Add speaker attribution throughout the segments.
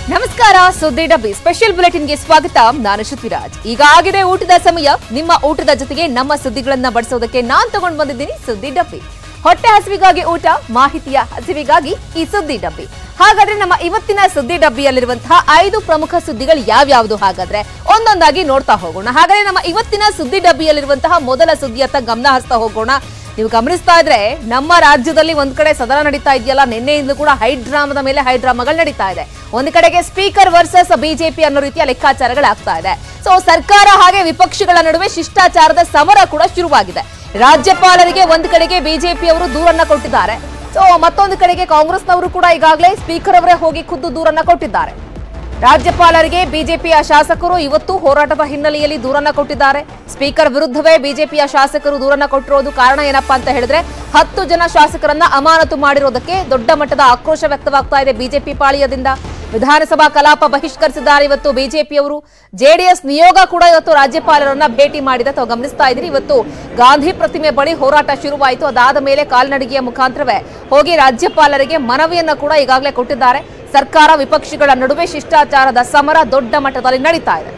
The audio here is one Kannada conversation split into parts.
Speaker 1: ನಮಸ್ಕಾರ ಸುದ್ದಿ ಡಬ್ಬಿ ಸ್ಪೆಷಲ್ ಬುಲೆಟಿನ್ಗೆ ಸ್ವಾಗತ ನಾನು ಶ್ರುತಿರಾಜ್ ಈಗ ಆಗಿದೆ ಊಟದ ಸಮಯ ನಿಮ್ಮ ಊಟದ ಜೊತೆಗೆ ನಮ್ಮ ಸುದ್ದಿಗಳನ್ನ ಬಡಿಸೋದಕ್ಕೆ ನಾನ್ ತಗೊಂಡ್ ಬಂದಿದ್ದೀನಿ ಸುದ್ದಿ ಡಬ್ಬಿ ಹೊಟ್ಟೆ ಹಸಿವಿಗಾಗಿ ಊಟ ಮಾಹಿತಿಯ ಹಸಿವಿಗಾಗಿ ಈ ಸುದ್ದಿ ಡಬ್ಬಿ ಹಾಗಾದ್ರೆ ನಮ್ಮ ಇವತ್ತಿನ ಸುದ್ದಿ ಡಬ್ಬಿಯಲ್ಲಿರುವಂತಹ ಐದು ಪ್ರಮುಖ ಸುದ್ದಿಗಳು ಯಾವ್ಯಾವುದು ಹಾಗಾದ್ರೆ ಒಂದೊಂದಾಗಿ ನೋಡ್ತಾ ಹೋಗೋಣ ಹಾಗಾದ್ರೆ ನಮ್ಮ ಇವತ್ತಿನ ಸುದ್ದಿ ಡಬ್ಬಿಯಲ್ಲಿರುವಂತಹ ಮೊದಲ ಸುದ್ದಿಯತ್ತ ಗಮನ ಹರಿಸ್ತಾ ಹೋಗೋಣ ನೀವು ಗಮನಿಸ್ತಾ ಇದ್ರೆ ನಮ್ಮ ರಾಜ್ಯದಲ್ಲಿ ಒಂದ್ ಕಡೆ ಸದನ ನಡೀತಾ ಇದೆಯಲ್ಲ ನಿನ್ನೆಯಿಂದ ಕೂಡ ಹೈ ಡ್ರಾಮದ ಮೇಲೆ ಹೈ ಡ್ರಾಮಾಗಳು ನಡೀತಾ ಇದೆ ಒಂದ್ ಕಡೆಗೆ ಸ್ಪೀಕರ್ ವರ್ಸಸ್ ಬಿಜೆಪಿ ಅನ್ನೋ ರೀತಿಯ ಲೆಕ್ಕಾಚಾರಗಳಾಗ್ತಾ ಇದೆ ಸೊ ಸರ್ಕಾರ ಹಾಗೆ ವಿಪಕ್ಷಗಳ ನಡುವೆ ಶಿಷ್ಟಾಚಾರದ ಸಮರ ಕೂಡ ಶುರುವಾಗಿದೆ ರಾಜ್ಯಪಾಲರಿಗೆ ಒಂದ್ ಕಡೆಗೆ ಬಿಜೆಪಿ ಅವರು ದೂರನ್ನ ಕೊಟ್ಟಿದ್ದಾರೆ ಸೊ ಮತ್ತೊಂದು ಕಡೆಗೆ ಕಾಂಗ್ರೆಸ್ನವರು ಕೂಡ ಈಗಾಗಲೇ ಸ್ಪೀಕರ್ ಅವರೇ ಹೋಗಿ ಖುದ್ದು ದೂರನ್ನ ಕೊಟ್ಟಿದ್ದಾರೆ ರಾಜ್ಯಪಾಲರಿಗೆ ಬಿಜೆಪಿಯ ಶಾಸಕರು ಇವತ್ತು ಹೋರಾಟದ ಹಿನ್ನೆಲೆಯಲ್ಲಿ ದೂರನ್ನ ಕೊಟ್ಟಿದ್ದಾರೆ ಸ್ಪೀಕರ್ ವಿರುದ್ಧವೇ ಬಿಜೆಪಿಯ ಶಾಸಕರು ದೂರನ್ನ ಕೊಟ್ಟಿರೋದು ಕಾರಣ ಏನಪ್ಪಾ ಅಂತ ಹೇಳಿದ್ರೆ ಹತ್ತು ಜನ ಶಾಸಕರನ್ನ ಅಮಾನತು ಮಾಡಿರೋದಕ್ಕೆ ದೊಡ್ಡ ಮಟ್ಟದ ಆಕ್ರೋಶ ವ್ಯಕ್ತವಾಗ್ತಾ ಇದೆ ಬಿಜೆಪಿ ಪಾಳಿಯದಿಂದ ವಿಧಾನಸಭಾ ಕಲಾಪ ಬಹಿಷ್ಕರಿಸಿದ್ದಾರೆ ಇವತ್ತು ಬಿಜೆಪಿಯವರು ಜೆಡಿಎಸ್ ನಿಯೋಗ ಕೂಡ ಇವತ್ತು ರಾಜ್ಯಪಾಲರನ್ನ ಭೇಟಿ ಮಾಡಿದೆ ತಾವು ಗಮನಿಸ್ತಾ ಇದ್ದೀರಿ ಇವತ್ತು ಗಾಂಧಿ ಪ್ರತಿಮೆ ಬಳಿ ಹೋರಾಟ ಶುರುವಾಯಿತು ಅದಾದ ಮೇಲೆ ಕಾಲ್ನಡಿಗೆಯ ಮುಖಾಂತರವೇ ಹೋಗಿ ರಾಜ್ಯಪಾಲರಿಗೆ ಮನವಿಯನ್ನ ಕೂಡ ಈಗಾಗಲೇ ಕೊಟ್ಟಿದ್ದಾರೆ ಸರ್ಕಾರ ವಿಪಕ್ಷಗಳ ನಡುವೆ ಶಿಷ್ಟಾಚಾರದ ಸಮರ ದೊಡ್ಡ ಮಟ್ಟದಲ್ಲಿ ನಡೀತಾ ಇದೆ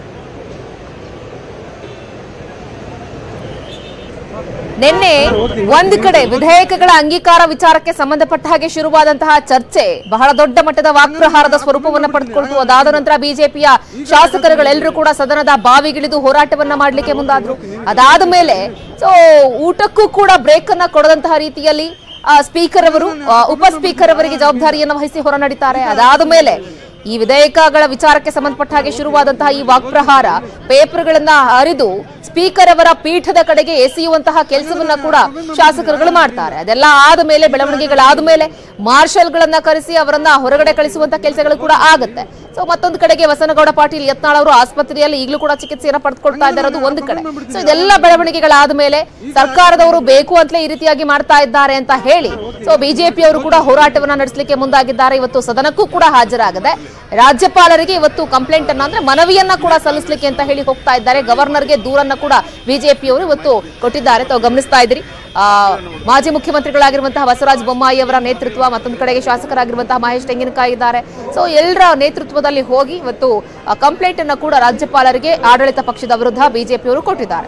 Speaker 1: ನಿನ್ನೆ ಒಂದು ಕಡೆ ವಿಧೇಯಕಗಳ ಅಂಗೀಕಾರ ವಿಚಾರಕ್ಕೆ ಸಂಬಂಧಪಟ್ಟ ಹಾಗೆ ಶುರುವಾದಂತಹ ಚರ್ಚೆ ಬಹಳ ದೊಡ್ಡ ಮಟ್ಟದ ವಾಕ್ಪ್ರಹಾರದ ಸ್ವರೂಪವನ್ನ ಪಡೆದುಕೊಳ್ತು ಅದಾದ ನಂತರ ಬಿಜೆಪಿಯ ಶಾಸಕರುಗಳೆಲ್ಲರೂ ಕೂಡ ಸದನದ ಬಾವಿಗಿಳಿದು ಹೋರಾಟವನ್ನ ಮಾಡಲಿಕ್ಕೆ ಮುಂದಾದ್ರು ಅದಾದ ಮೇಲೆ ಸೊ ಊಟಕ್ಕೂ ಕೂಡ ಬ್ರೇಕ್ ಅನ್ನ ಕೊಡದಂತಹ ರೀತಿಯಲ್ಲಿ ಆ, ಸ್ಪೀಕರ್ ಅವರು ಆ, ಉಪ ಸ್ಪೀಕರ್ ಅವರಿಗೆ ಜವಾಬ್ದಾರಿಯನ್ನು ವಹಿಸಿ ಹೊರ ನಡೀತಾರೆ ಅದಾದ ಮೇಲೆ ಈ ವಿಧೇಯಕಗಳ ವಿಚಾರಕ್ಕೆ ಸಂಬಂಧಪಟ್ಟ ಹಾಗೆ ಶುರುವಾದಂತಹ ಈ ವಾಕ್ಪ್ರಹಾರ ಪೇಪರ್ಗಳನ್ನ ಹರಿದು ಸ್ಪೀಕರ್ ಅವರ ಪೀಠದ ಕಡೆಗೆ ಎಸೆಯುವಂತಹ ಕೆಲಸವನ್ನ ಕೂಡ ಶಾಸಕರುಗಳು ಮಾಡ್ತಾರೆ ಅದೆಲ್ಲ ಆದ ಮೇಲೆ ಬೆಳವಣಿಗೆಗಳಾದ ಮೇಲೆ ಮಾರ್ಷಲ್ಗಳನ್ನ ಕರೆಸಿ ಅವರನ್ನ ಹೊರಗಡೆ ಕಳಿಸುವಂತ ಕೆಲಸಗಳು ಕೂಡ ಆಗುತ್ತೆ ಸೊ ಮತ್ತೊಂದು ಕಡೆಗೆ ವಸನಗೌಡ ಪಾಟೀಲ್ ಯತ್ನಾಳ್ ಅವರು ಆಸ್ಪತ್ರೆಯಲ್ಲಿ ಈಗಲೂ ಕೂಡ ಚಿಕಿತ್ಸೆಯನ್ನು ಪಡೆದುಕೊಳ್ತಾ ಇದ್ದಾರೆ ಅದು ಒಂದು ಕಡೆ ಸೊ ಇದೆಲ್ಲ ಬೆಳವಣಿಗೆಗಳಾದ ಮೇಲೆ ಸರ್ಕಾರದವರು ಬೇಕು ಅಂತಲೇ ಈ ರೀತಿಯಾಗಿ ಮಾಡ್ತಾ ಇದ್ದಾರೆ ಅಂತ ಹೇಳಿ ಸೊ ಬಿಜೆಪಿ ಅವರು ಕೂಡ ಹೋರಾಟವನ್ನ ನಡೆಸಲಿಕ್ಕೆ ಮುಂದಾಗಿದ್ದಾರೆ ಇವತ್ತು ಸದನಕ್ಕೂ ಕೂಡ ಹಾಜರಾಗದೆ ರಾಜ್ಯಪಾಲರಿಗೆ ಇವತ್ತು ಕಂಪ್ಲೇಂಟ್ ಅನ್ನ ಅಂದ್ರೆ ಮನವಿಯನ್ನ ಕೂಡ ಸಲ್ಲಿಸಲಿಕ್ಕೆ ಅಂತ ಹೇಳಿ ಹೋಗ್ತಾ ಇದ್ದಾರೆ ಗವರ್ನರ್ಗೆ ದೂರನ್ನ ಕೂಡ ಬಿಜೆಪಿ ಅವರು ಇವತ್ತು ಕೊಟ್ಟಿದ್ದಾರೆ ತಾವು ಗಮನಿಸ್ತಾ ಇದ್ದೀರಿ ಆ, ಮಾಜಿ ಮುಖ್ಯಮಂತ್ರಿಗಳಾಗಿರುವಂತಹ ಬಸವರಾಜ ಬೊಮ್ಮಾಯಿ ಅವರ ನೇತೃತ್ವ ಮತ್ತೊಂದು ಕಡೆಗೆ ಶಾಸಕರಾಗಿರುವಂತಹ ಮಹೇಶ್ ತೆಂಗಿನಕಾಯಿ ಇದ್ದಾರೆ ಸೊ ಎಲ್ಲರ ನೇತೃತ್ವದಲ್ಲಿ ಹೋಗಿ ಇವತ್ತು ಕಂಪ್ಲೇಂಟ್ ಅನ್ನ ಕೂಡ ರಾಜ್ಯಪಾಲರಿಗೆ ಆಡಳಿತ ಪಕ್ಷದ ವಿರುದ್ಧ ಬಿಜೆಪಿಯವರು ಕೊಟ್ಟಿದ್ದಾರೆ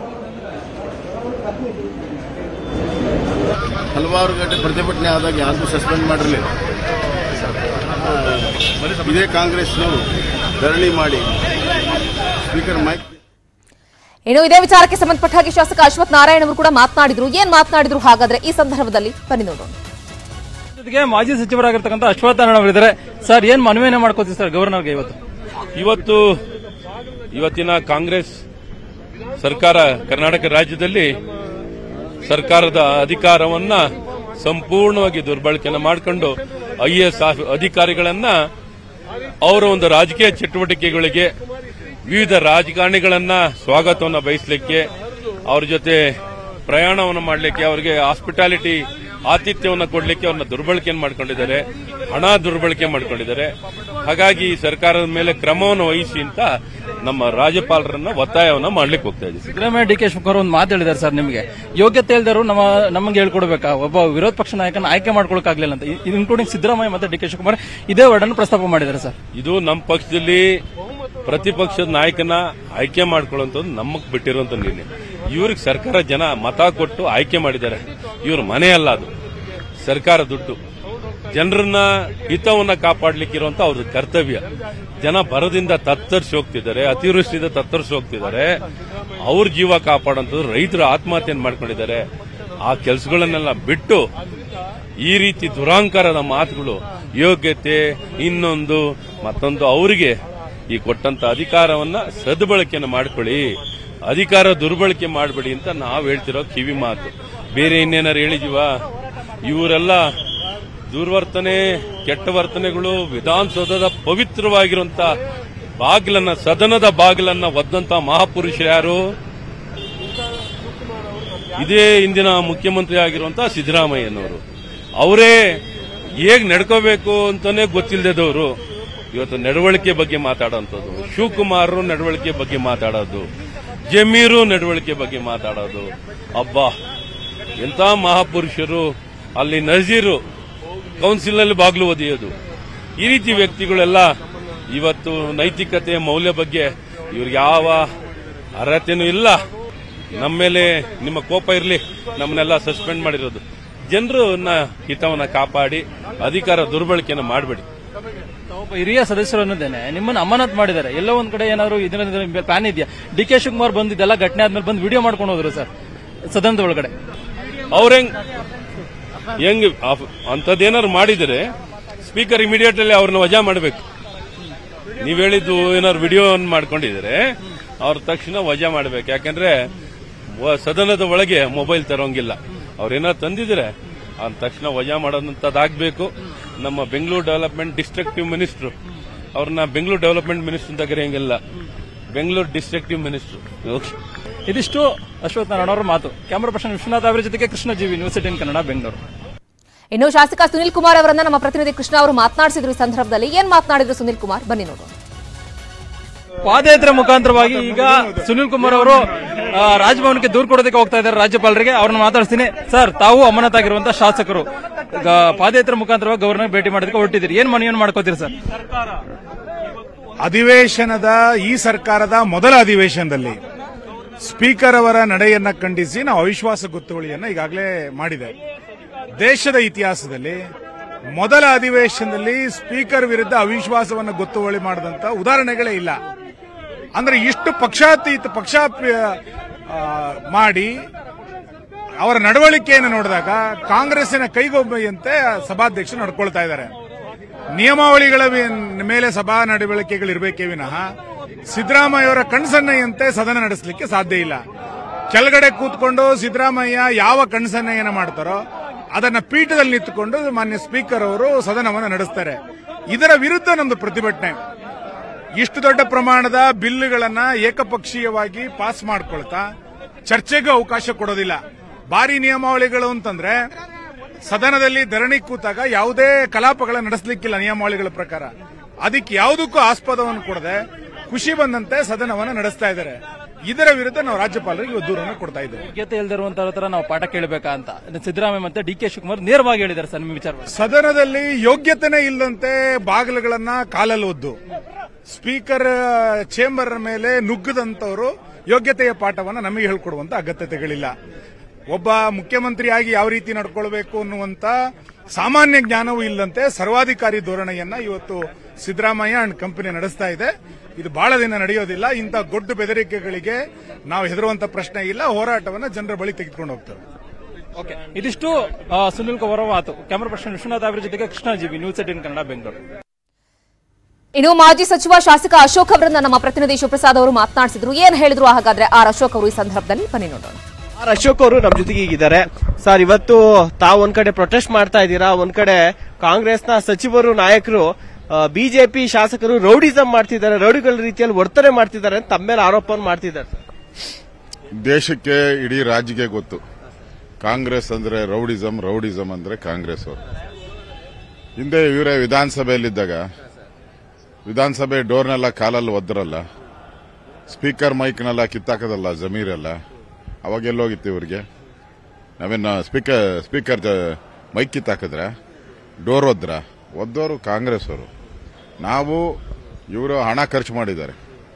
Speaker 2: ಹಲವಾರು ಗಂಟೆ ಪ್ರತಿಭಟನೆ ಆದಾಗ ಯಾರಿಗೂ ಸಸ್ಪೆಂಡ್ ಮಾಡಿರಲಿಲ್ಲ ಇದೇ ಕಾಂಗ್ರೆಸ್ನವರು ಧರಣಿ ಮಾಡಿ ಸ್ಪೀಕರ್ ಮೈಕ್
Speaker 1: ಇನ್ನು ಇದೇ ವಿಚಾರಕ್ಕೆ ಸಂಬಂಧಪಟ್ಟ ಹಾಗೆ ಶಾಸಕ ಅಶ್ವಥ್ ನಾರಾಯಣ್ ಅವರು ಕೂಡ ಮಾತನಾಡಿದ್ರು ಏನ್ ಮಾತನಾಡಿದ್ರು ಹಾಗಾದ್ರೆ ಈ ಸಂದರ್ಭದಲ್ಲಿ ಬನ್ನಿ ನೋಡೋಣ
Speaker 3: ಜೊತೆಗೆ ಮಾಜಿ ಸಚಿವರಾಗಿರ್ತಕ್ಕಂಥ ಅಶ್ವತ್ಥನಾರಾಯಣ ಅವರಿದ್ದಾರೆ ಸರ್ ಏನ್ ಮನವಿಯನ್ನ ಮಾಡ್ಕೋತೀವಿ ಸರ್ ಗವರ್ನರ್ಗೆ ಇವತ್ತು
Speaker 4: ಇವತ್ತು ಇವತ್ತಿನ ಕಾಂಗ್ರೆಸ್ ಸರ್ಕಾರ ಕರ್ನಾಟಕ ರಾಜ್ಯದಲ್ಲಿ ಸರ್ಕಾರದ ಅಧಿಕಾರವನ್ನ ಸಂಪೂರ್ಣವಾಗಿ ದುರ್ಬಳಕೆಯನ್ನು ಮಾಡಿಕೊಂಡು ಐ ಎಸ್ ಅಧಿಕಾರಿಗಳನ್ನ ಅವರ ಒಂದು ರಾಜಕೀಯ ಚಟುವಟಿಕೆಗಳಿಗೆ ವಿವಿಧ ರಾಜಕಾರಣಿಗಳನ್ನ ಸ್ವಾಗತವನ್ನು ಬಯಸಲಿಕ್ಕೆ ಅವ್ರ ಜೊತೆ ಪ್ರಯಾಣವನ್ನು ಮಾಡಲಿಕ್ಕೆ ಅವರಿಗೆ ಹಾಸ್ಪಿಟಾಲಿಟಿ ಆತಿಥ್ಯವನ್ನು ಕೊಡಲಿಕ್ಕೆ ಅವ್ರನ್ನ ದುರ್ಬಳಕೆಯನ್ನು ಮಾಡ್ಕೊಂಡಿದ್ದಾರೆ ಹಣ ದುರ್ಬಳಕೆ ಮಾಡ್ಕೊಂಡಿದ್ದಾರೆ ಹಾಗಾಗಿ ಈ ಸರ್ಕಾರದ ಮೇಲೆ ಕ್ರಮವನ್ನು ವಹಿಸಿ ಅಂತ ನಮ್ಮ ರಾಜ್ಯಪಾಲರನ್ನ ಒತ್ತಾಯವನ್ನ ಮಾಡ್ಲಿಕ್ಕೆ ಹೋಗ್ತಾ ಇದ್ದೀವಿ
Speaker 3: ಸಿದ್ದರಾಮಯ್ಯ ಡಿ ಕೆ ಶಿವಕುಮಾರ್ ಒಂದು ಮಾತು ಹೇಳಿದ್ದಾರೆ ಸರ್ ನಿಮಗೆ ಯೋಗ್ಯತೆ ಇಲ್ದರು ನಮ್ಮ ನಮಗೆ ಹೇಳ್ಕೊಡ್ಬೇಕಾ ಒಬ್ಬ ವಿರೋಧ ಪಕ್ಷ ನಾಯಕನ ಆಯ್ಕೆ ಮಾಡ್ಕೊಳಕ್ಕಾಗ್ಲಿಲ್ಲ ಅಂತ ಇನ್ಕ್ಲೂಡಿಂಗ್ ಸಿದ್ದರಾಮಯ್ಯ ಮತ್ತೆ ಡಿ ಕೆ ಶಿವಕುಮಾರ್ ಇದೇ ವರ್ಡನ್ನು ಪ್ರಸ್ತಾಪ ಮಾಡಿದ್ದಾರೆ ಸರ್
Speaker 4: ಇದು ನಮ್ಮ ಪಕ್ಷದಲ್ಲಿ ಪ್ರತಿಪಕ್ಷದ ನಾಯಕನ ಆಯ್ಕೆ ಮಾಡ್ಕೊಳ್ಳುವಂಥದ್ದು ನಮಗ್ ಬಿಟ್ಟಿರುವಂತ ನಿರ್ಣಯ ಇವ್ರಿಗೆ ಸರ್ಕಾರ ಜನ ಮತ ಕೊಟ್ಟು ಆಯ್ಕೆ ಮಾಡಿದ್ದಾರೆ ಇವ್ರ ಮನೆ ಅಲ್ಲ ಅದು ಸರ್ಕಾರ ದುಡ್ಡು ಜನರನ್ನ ಹಿತವನ್ನ ಕಾಪಾಡ್ಲಿಕ್ಕಿರುವಂತ ಅವ್ರ ಕರ್ತವ್ಯ ಜನ ಬರದಿಂದ ತತ್ತರಿಸಿ ಹೋಗ್ತಿದ್ದಾರೆ ಅತಿವೃಷ್ಟಿಯಿಂದ ತತ್ತರಿಸಿ ಹೋಗ್ತಿದ್ದಾರೆ ಅವ್ರ ಜೀವ ಕಾಪಾಡುವಂಥದ್ದು ರೈತರು ಆತ್ಮಹತ್ಯೆಯನ್ನು ಮಾಡ್ಕೊಂಡಿದ್ದಾರೆ ಆ ಕೆಲಸಗಳನ್ನೆಲ್ಲ ಬಿಟ್ಟು ಈ ರೀತಿ ದುರಾಂಕಾರದ ಮಾತುಗಳು ಯೋಗ್ಯತೆ ಇನ್ನೊಂದು ಮತ್ತೊಂದು ಅವರಿಗೆ ಈ ಕೊಟ್ಟಂತ ಅಧಿಕಾರವನ್ನ ಸದ್ಬಳಕೆಯನ್ನು ಮಾಡ್ಕೊಳ್ಳಿ ಅಧಿಕಾರ ದುರ್ಬಳಕೆ ಮಾಡಬೇಡಿ ಅಂತ ನಾವು ಹೇಳ್ತಿರೋ ಕಿವಿ ಮಾತು ಬೇರೆ ಇನ್ನೇನಾರು ಹೇಳಿದೀವ ಇವರೆಲ್ಲ ದುರ್ವರ್ತನೆ ಕೆಟ್ಟ ವರ್ತನೆಗಳು ವಿಧಾನಸೌಧದ ಪವಿತ್ರವಾಗಿರುವಂತ ಬಾಗಿಲನ್ನ ಸದನದ ಬಾಗಿಲನ್ನ ಒದ್ದಂತ ಮಹಾಪುರುಷರು ಯಾರು ಇದೇ ಇಂದಿನ ಮುಖ್ಯಮಂತ್ರಿ ಆಗಿರುವಂತಹ ಸಿದ್ದರಾಮಯ್ಯನವರು ಅವರೇ ಹೇಗ್ ನಡ್ಕೋಬೇಕು ಅಂತಾನೆ ಗೊತ್ತಿಲ್ಲದವರು ಇವತ್ತು ನಡವಳಿಕೆ ಬಗ್ಗೆ ಮಾತಾಡೋಂಥದ್ದು ಶಿವಕುಮಾರ್ ನಡವಳಿಕೆ ಬಗ್ಗೆ ಮಾತಾಡೋದು ಜಮೀರು ನಡವಳಿಕೆ ಬಗ್ಗೆ ಮಾತಾಡೋದು ಅಬ್ಬಾ ಎಂತ ಮಹಾಪುರುಷರು ಅಲ್ಲಿ ನಜೀರು ಕೌನ್ಸಿಲ್ ನಲ್ಲಿ ಬಾಗಿಲು ಒದೆಯೋದು ಈ ರೀತಿ ವ್ಯಕ್ತಿಗಳೆಲ್ಲ ಇವತ್ತು ನೈತಿಕತೆ ಮೌಲ್ಯ ಬಗ್ಗೆ ಇವ್ರಿಗೆ ಯಾವ ಅರ್ಹತೆನೂ ಇಲ್ಲ ನಮ್ಮ ಮೇಲೆ ನಿಮ್ಮ ಕೋಪ ಇರಲಿ ನಮ್ಮನ್ನೆಲ್ಲ ಸಸ್ಪೆಂಡ್ ಮಾಡಿರೋದು ಜನರು ಹಿತವನ್ನ ಕಾಪಾಡಿ ಅಧಿಕಾರ ದುರ್ಬಳಕೆಯನ್ನು ಮಾಡಬೇಡಿ
Speaker 3: ಒಬ್ಬ ಹಿರಿಯ ಸದಸ್ಯರು ಅನ್ನೋದೇನೆ ನಿಮ್ಮನ್ನ ಅಮಾನತ್ ಮಾಡಿದ್ದಾರೆ ಎಲ್ಲೋ ಒಂದ್ ಕಡೆ ಏನಾದ್ರು ಇದನ್ನ ಪ್ಲಾನ್ ಇದೆಯಾ ಡಿ ಕೆ ಶಿವಕುಮಾರ್ ಬಂದಿದ್ದೆಲ್ಲ ಘಟನೆ ಆದ್ಮೇಲೆ ಬಂದು ವಿಡಿಯೋ ಮಾಡ್ಕೊಂಡು ಹೋದ್ರು ಸರ್ ಸದನದ ಒಳಗಡೆ
Speaker 4: ಅವ್ರ ಹೆಂಗ್ ಹೆಂಗ್ ಅಂತದ್ದೇನಾದ್ರು ಮಾಡಿದರೆ ಸ್ಪೀಕರ್ ಇಮಿಡಿಯೇಟ್ ಅಲ್ಲಿ ಅವ್ರನ್ನ ವಜಾ ಮಾಡಬೇಕು ನೀವ್ ಹೇಳಿದ್ದು ಏನಾದ್ರು ವಿಡಿಯೋ ಮಾಡ್ಕೊಂಡಿದ್ರೆ ಅವ್ರ ತಕ್ಷಣ ವಜಾ ಮಾಡಬೇಕು ಯಾಕಂದ್ರೆ ವ- ಸದನದ ಒಳಗೆ ಮೊಬೈಲ್ ತರೋಂಗಿಲ್ಲ ಅವ್ರೇನಾದ್ರು ತಂದಿದ್ರೆ ಅವ್ರ ತಕ್ಷಣ ವಜಾ ಮಾಡೋದಂತದಾಗಬೇಕು ನಮ್ಮ ಬೆಂಗಳೂರು ಡೆವಲಪ್ಮೆಂಟ್ ಡಿಸ್ಟ್ರಕ್ಟಿವ್ ಮಿನಿಸ್ಟ್ರು ಅವ್ರನ್ನ ಬೆಂಗಳೂರು ಡೆವಲಪ್ಮೆಂಟ್ ಮಿನಿಸ್ಟರ್ ಅಂತ ಕರೆಯಂಗಿಲ್ಲ ಬೆಂಗಳೂರು ಡಿಸ್ಟ್ರಕ್ಟಿವ್ ಮಿನಿಸ್ಟ್ರು ಓಕೆ
Speaker 3: ಇದಿಷ್ಟು ಅಶ್ವಥ್ ನಾರಾಯಣ ಅವರ ಮಾತು ಕ್ಯಾಮರಾ ಪರ್ಸನ್ ವಿಶ್ವನಾಥ್ ಅವರ ಜೊತೆಗೆ ಕೃಷ್ಣ ಜೀವಿ ನ್ಯೂಸ್ ಏಟೀನ್ ಕನ್ನಡ ಬೆಂಗಳೂರು
Speaker 1: ಇನ್ನು ಶಾಸಕ ಸುನಿಲ್ ಕುಮಾರ್ ಅವರನ್ನ ನಮ್ಮ ಪ್ರತಿನಿಧಿ ಕೃಷ್ಣ ಅವರು ಮಾತನಾಡಿಸಿದ್ರು ಈ ಸಂದರ್ಭದಲ್ಲಿ ಏನ್ ಮಾತನಾಡಿದ್ರು ಸುನಿಲ್ ಕುಮಾರ್ ಬನ್ನಿ ನೋಡೋಣ
Speaker 3: ಪಾದಯಾತ್ರೆ ಮುಖಾಂತರವಾಗಿ ಈಗ ಸುನಿಲ್ ಕುಮಾರ್ ಅವರು ಆ, ರಾಜಭವನಕ್ಕೆ ದೂರು ಕೊಡೋದಕ್ಕೆ ಹೋಗ್ತಾ ಇದ್ದಾರೆ ರಾಜ್ಯಪಾಲರಿಗೆ ಅವ್ರನ್ನ ಮಾತಾಡ್ತೀನಿ ಸರ್ ತಾವು ಅಮಾನತಾಗಿರುವಂತಹ ಶಾಸಕರು ಈಗ ಪಾದಯಾತ್ರೆ ಮುಖಾಂತರವಾಗಿ ಗವರ್ನರ್ ಭೇಟಿ ಮಾಡೋದಕ್ಕೆ ಹೊರಟಿದ್ದೀರಿ ಏನ್ ಮನವಿಯನ್ನು ಮಾಡ್ಕೋತೀರಿ ಸರ್
Speaker 5: ಅಧಿವೇಶನದ ಈ ಸರ್ಕಾರದ ಮೊದಲ ಅಧಿವೇಶನದಲ್ಲಿ ಸ್ಪೀಕರ್ ಅವರ ನಡೆಯನ್ನ ಖಂಡಿಸಿ ನಾವು ಅವಿಶ್ವಾಸ ಗೊತ್ತುವಳಿಯನ್ನ ಈಗಾಗಲೇ ಮಾಡಿದೆ ದೇಶದ ಇತಿಹಾಸದಲ್ಲಿ ಮೊದಲ ಅಧಿವೇಶನದಲ್ಲಿ ಸ್ಪೀಕರ್ ವಿರುದ್ಧ ಅವಿಶ್ವಾಸವನ್ನು ಗೊತ್ತುವಳಿ ಮಾಡಿದಂತ ಉದಾಹರಣೆಗಳೇ ಇಲ್ಲ ಅಂದ್ರೆ ಇಷ್ಟು ಪಕ್ಷಾತೀತ ಪಕ್ಷ ಆ, ಮಾಡಿ ಅವರ ನಡವಳಿಕೆಯನ್ನು ನೋಡಿದಾಗ ಕಾಂಗ್ರೆಸ್ಸಿನ ಕೈಗೊಬ್ಬೆಯಂತೆ ಸಭಾಧ್ಯಕ್ಷರು ನಡ್ಕೊಳ್ತಾ ಇದ್ದಾರೆ ನಿಯಮಾವಳಿಗಳ ವಿ- ಮೇಲೆ ಸಭಾ ನಡವಳಿಕೆಗಳಿರಬೇಕೇ ವಿನಃ ಸಿದ್ದರಾಮಯ್ಯವರ ಕಣ್ಸನ್ನೆಯಂತೆ ಸದನ ನಡೆಸಲಿಕ್ಕೆ ಸಾಧ್ಯ ಇಲ್ಲ ಕೆಳಗಡೆ ಕೂತ್ಕೊಂಡು ಸಿದ್ದರಾಮಯ್ಯ ಯಾವ ಕಣ್ಸನ್ನೆಯನ್ನ ಮಾಡ್ತಾರೋ ಅದನ್ನ ಪೀಠದಲ್ಲಿ ನಿಂತುಕೊಂಡು ಮಾನ್ಯ ಸ್ಪೀಕರ್ ಅವರು ಸದನವನ್ನು ನಡೆಸ್ತಾರೆ ಇದರ ವಿರುದ್ಧ ನಮ್ದು ಪ್ರತಿಭಟನೆ ಇಷ್ಟು ದೊಡ್ಡ ಪ್ರಮಾಣದ ಬಿಲ್ಗಳನ್ನ ಏಕಪಕ್ಷೀಯವಾಗಿ ಪಾಸ್ ಮಾಡ್ಕೊಳ್ತಾ ಚರ್ಚೆಗೂ ಅವಕಾಶ ಕೊಡೋದಿಲ್ಲ ಭಾರಿ ನಿಯಮಾವಳಿಗಳು ಅಂತಂದ್ರೆ ಸದನದಲ್ಲಿ ಧರಣಿ ಕೂತಾಗ ಯಾವುದೇ ಕಲಾಪಗಳ ನಡೆಸಲಿಕ್ಕಿಲ್ಲ ನಿಯಮಾವಳಿಗಳ ಪ್ರಕಾರ ಅದಕ್ಕೆ ಯಾವುದಕ್ಕೂ ಆಸ್ಪದವನ್ನು ಕೊಡದೆ ಖುಷಿ ಬಂದಂತೆ ಸದನವನ್ನು ನಡೆಸ್ತಾ ಇದ್ದಾರೆ ಇದರ ವಿರುದ್ಧ ನಾವು ರಾಜ್ಯಪಾಲರಿಗೆ ಇವತ್ತು ದೂರನ್ನು ಕೊಡ್ತಾ ಇದ್ದೇವೆ
Speaker 3: ಯೋಗ್ಯತೆ ಇಲ್ದಿರುವಂತಹ ತರ ನಾವು ಪಾಠ ಕೇಳಬೇಕಾ ಅಂತ ಸಿದ್ದರಾಮಯ್ಯ ಮತ್ತೆ ಡಿ ಕೆ ಶಿವಕುಮಾರ್ ನೇರವಾಗಿ ಹೇಳಿದ್ದಾರೆ ಸರ್ ನಿಮ್ಮ ವಿಚಾರ
Speaker 5: ಸದನದಲ್ಲಿ ಯೋಗ್ಯತೆನೇ ಇಲ್ಲದಂತೆ ಬಾಗಿಲುಗಳನ್ನ ಕಾಲಲ್ಲಿ ಒದ್ದು ಸ್ಪೀಕರ್ ಚೇಂಬರ್ ಮೇಲೆ ನುಗ್ಗದಂತವರು ಯೋಗ್ಯತೆಯ ಪಾಠವನ್ನು ನಮಗೆ ಹೇಳ್ಕೊಡುವಂತ ಅಗತ್ಯತೆಗಳಿಲ್ಲ ಒಬ್ಬ ಮುಖ್ಯಮಂತ್ರಿಯಾಗಿ ಯಾವ ರೀತಿ ನಡ್ಕೊಳ್ಬೇಕು ಅನ್ನುವಂತ ಸಾಮಾನ್ಯ ಜ್ಞಾನವೂ ಇಲ್ಲಂತೆ ಸರ್ವಾಧಿಕಾರಿ ಧೋರಣೆಯನ್ನ ಇವತ್ತು ಸಿದ್ದರಾಮಯ್ಯ ಅಂಡ್ ಕಂಪನಿ ನಡೆಸ್ತಾ ಇದೆ ಇದು ಬಹಳ ದಿನ ನಡೆಯೋದಿಲ್ಲ ಇಂಥ ಗೊಡ್ಡು ಬೆದರಿಕೆಗಳಿಗೆ ನಾವು ಹೆದರುವಂತ ಪ್ರಶ್ನೆ ಇಲ್ಲ ಹೋರಾಟವನ್ನು ಜನರ ಬಳಿ ತೆಗೆದುಕೊಂಡು ಹೋಗ್ತೇವೆ
Speaker 3: ಓಕೆ ಇದಿಷ್ಟು ಆ, ಸುನಿಲ್ ಕುಮಾರ್ ಅವರ ಮಾತು ಕ್ಯಾಮರಾ ಪರ್ಸನ್ ವಿಶ್ವನಾಥ್ ಅವರ ಜೊತೆಗೆ ಕೃಷ್ಣ ಜೀವಿ ನ್ಯೂಸ್ ಏಟೀನ್ ಕನ್ನಡ ಬೆಂಗಳೂರು
Speaker 1: ಇನ್ನು ಮಾಜಿ ಸಚಿವ ಶಾಸಕ ಅಶೋಕ್ ಅವರನ್ನ ನಮ್ಮ ಪ್ರತಿನಿಧಿ ಶಿವಪ್ರಸಾದ್ ಅವರು ಮಾತನಾಡಿಸಿದ್ರು ಏನ್ ಹೇಳಿದ್ರು ಹಾಗಾದ್ರೆ ಆರ್ ಅಶೋಕ್ ಅವರು ಈ ಸಂದರ್ಭದಲ್ಲಿ ಬನ್ನಿ ನೋಡೋಣ
Speaker 6: ಆರ್ ಅಶೋಕ್ ಅವರು ನಮ್ಮ ಜೊತೆಗೆ ಈಗಿದ್ದಾರೆ ಸರ್ ಇವತ್ತು ತಾವು ಒಂದ್ ಕಡೆ ಪ್ರೊಟೆಸ್ಟ್ ಮಾಡ್ತಾ ಇದ್ದೀರಾ ಒಂದ್ ಕಡೆ ಕಾಂಗ್ರೆಸ್ನ ಸಚಿವರು ನಾಯಕರು ಬಿಜೆಪಿ ಶಾಸಕರು ರೌಡಿಸಂ ಮಾಡ್ತಿದ್ದಾರೆ ರೌಡಿಗಳ ರೀತಿಯಲ್ಲಿ ವರ್ತನೆ ಮಾಡ್ತಿದ್ದಾರೆ ಅಂತ ತಮ್ಮ ಮೇಲೆ ಆರೋಪವನ್ನು ಮಾಡ್ತಿದ್ದಾರೆ ಸರ್
Speaker 2: ದೇಶಕ್ಕೆ ಇಡೀ ರಾಜ್ಯಕ್ಕೆ ಗೊತ್ತು ಕಾಂಗ್ರೆಸ್ ಅಂದ್ರೆ ರೌಡಿಸಂ ರೌಡಿಸಂ ಅಂದ್ರೆ ಕಾಂಗ್ರೆಸ್ ಅವರು ಹಿಂದೆ ಇವರೇ ವಿಧಾನಸಭೆಯಲ್ಲಿದ್ದಾಗ ವಿಧಾನಸಭೆ ಡೋರ್ನೆಲ್ಲ ಕಾಲಲ್ಲಿ ಒದ್ರಲ್ಲ ಸ್ಪೀಕರ್ ಮೈಕ್ನೆಲ್ಲ ಕಿತ್ತಾಕದಲ್ಲ ಜಮೀರೆಲ್ಲ ಅವಾಗ ಎಲ್ಲೋಗಿತ್ತು ಇವ್ರಿಗೆ ನಾವೇನು ಸ್ಪೀಕರ್ ಸ್ಪೀಕರ್ ಮೈಕ್ ಕಿತ್ತಾಕಿದ್ರ ಡೋರ್ ಒದ್ರ ಒದ್ದೋರು ಕಾಂಗ್ರೆಸ್ ಅವರು ನಾವು ಇವರು ಹಣ ಖರ್ಚು ಮಾಡಿದ್ದಾರೆ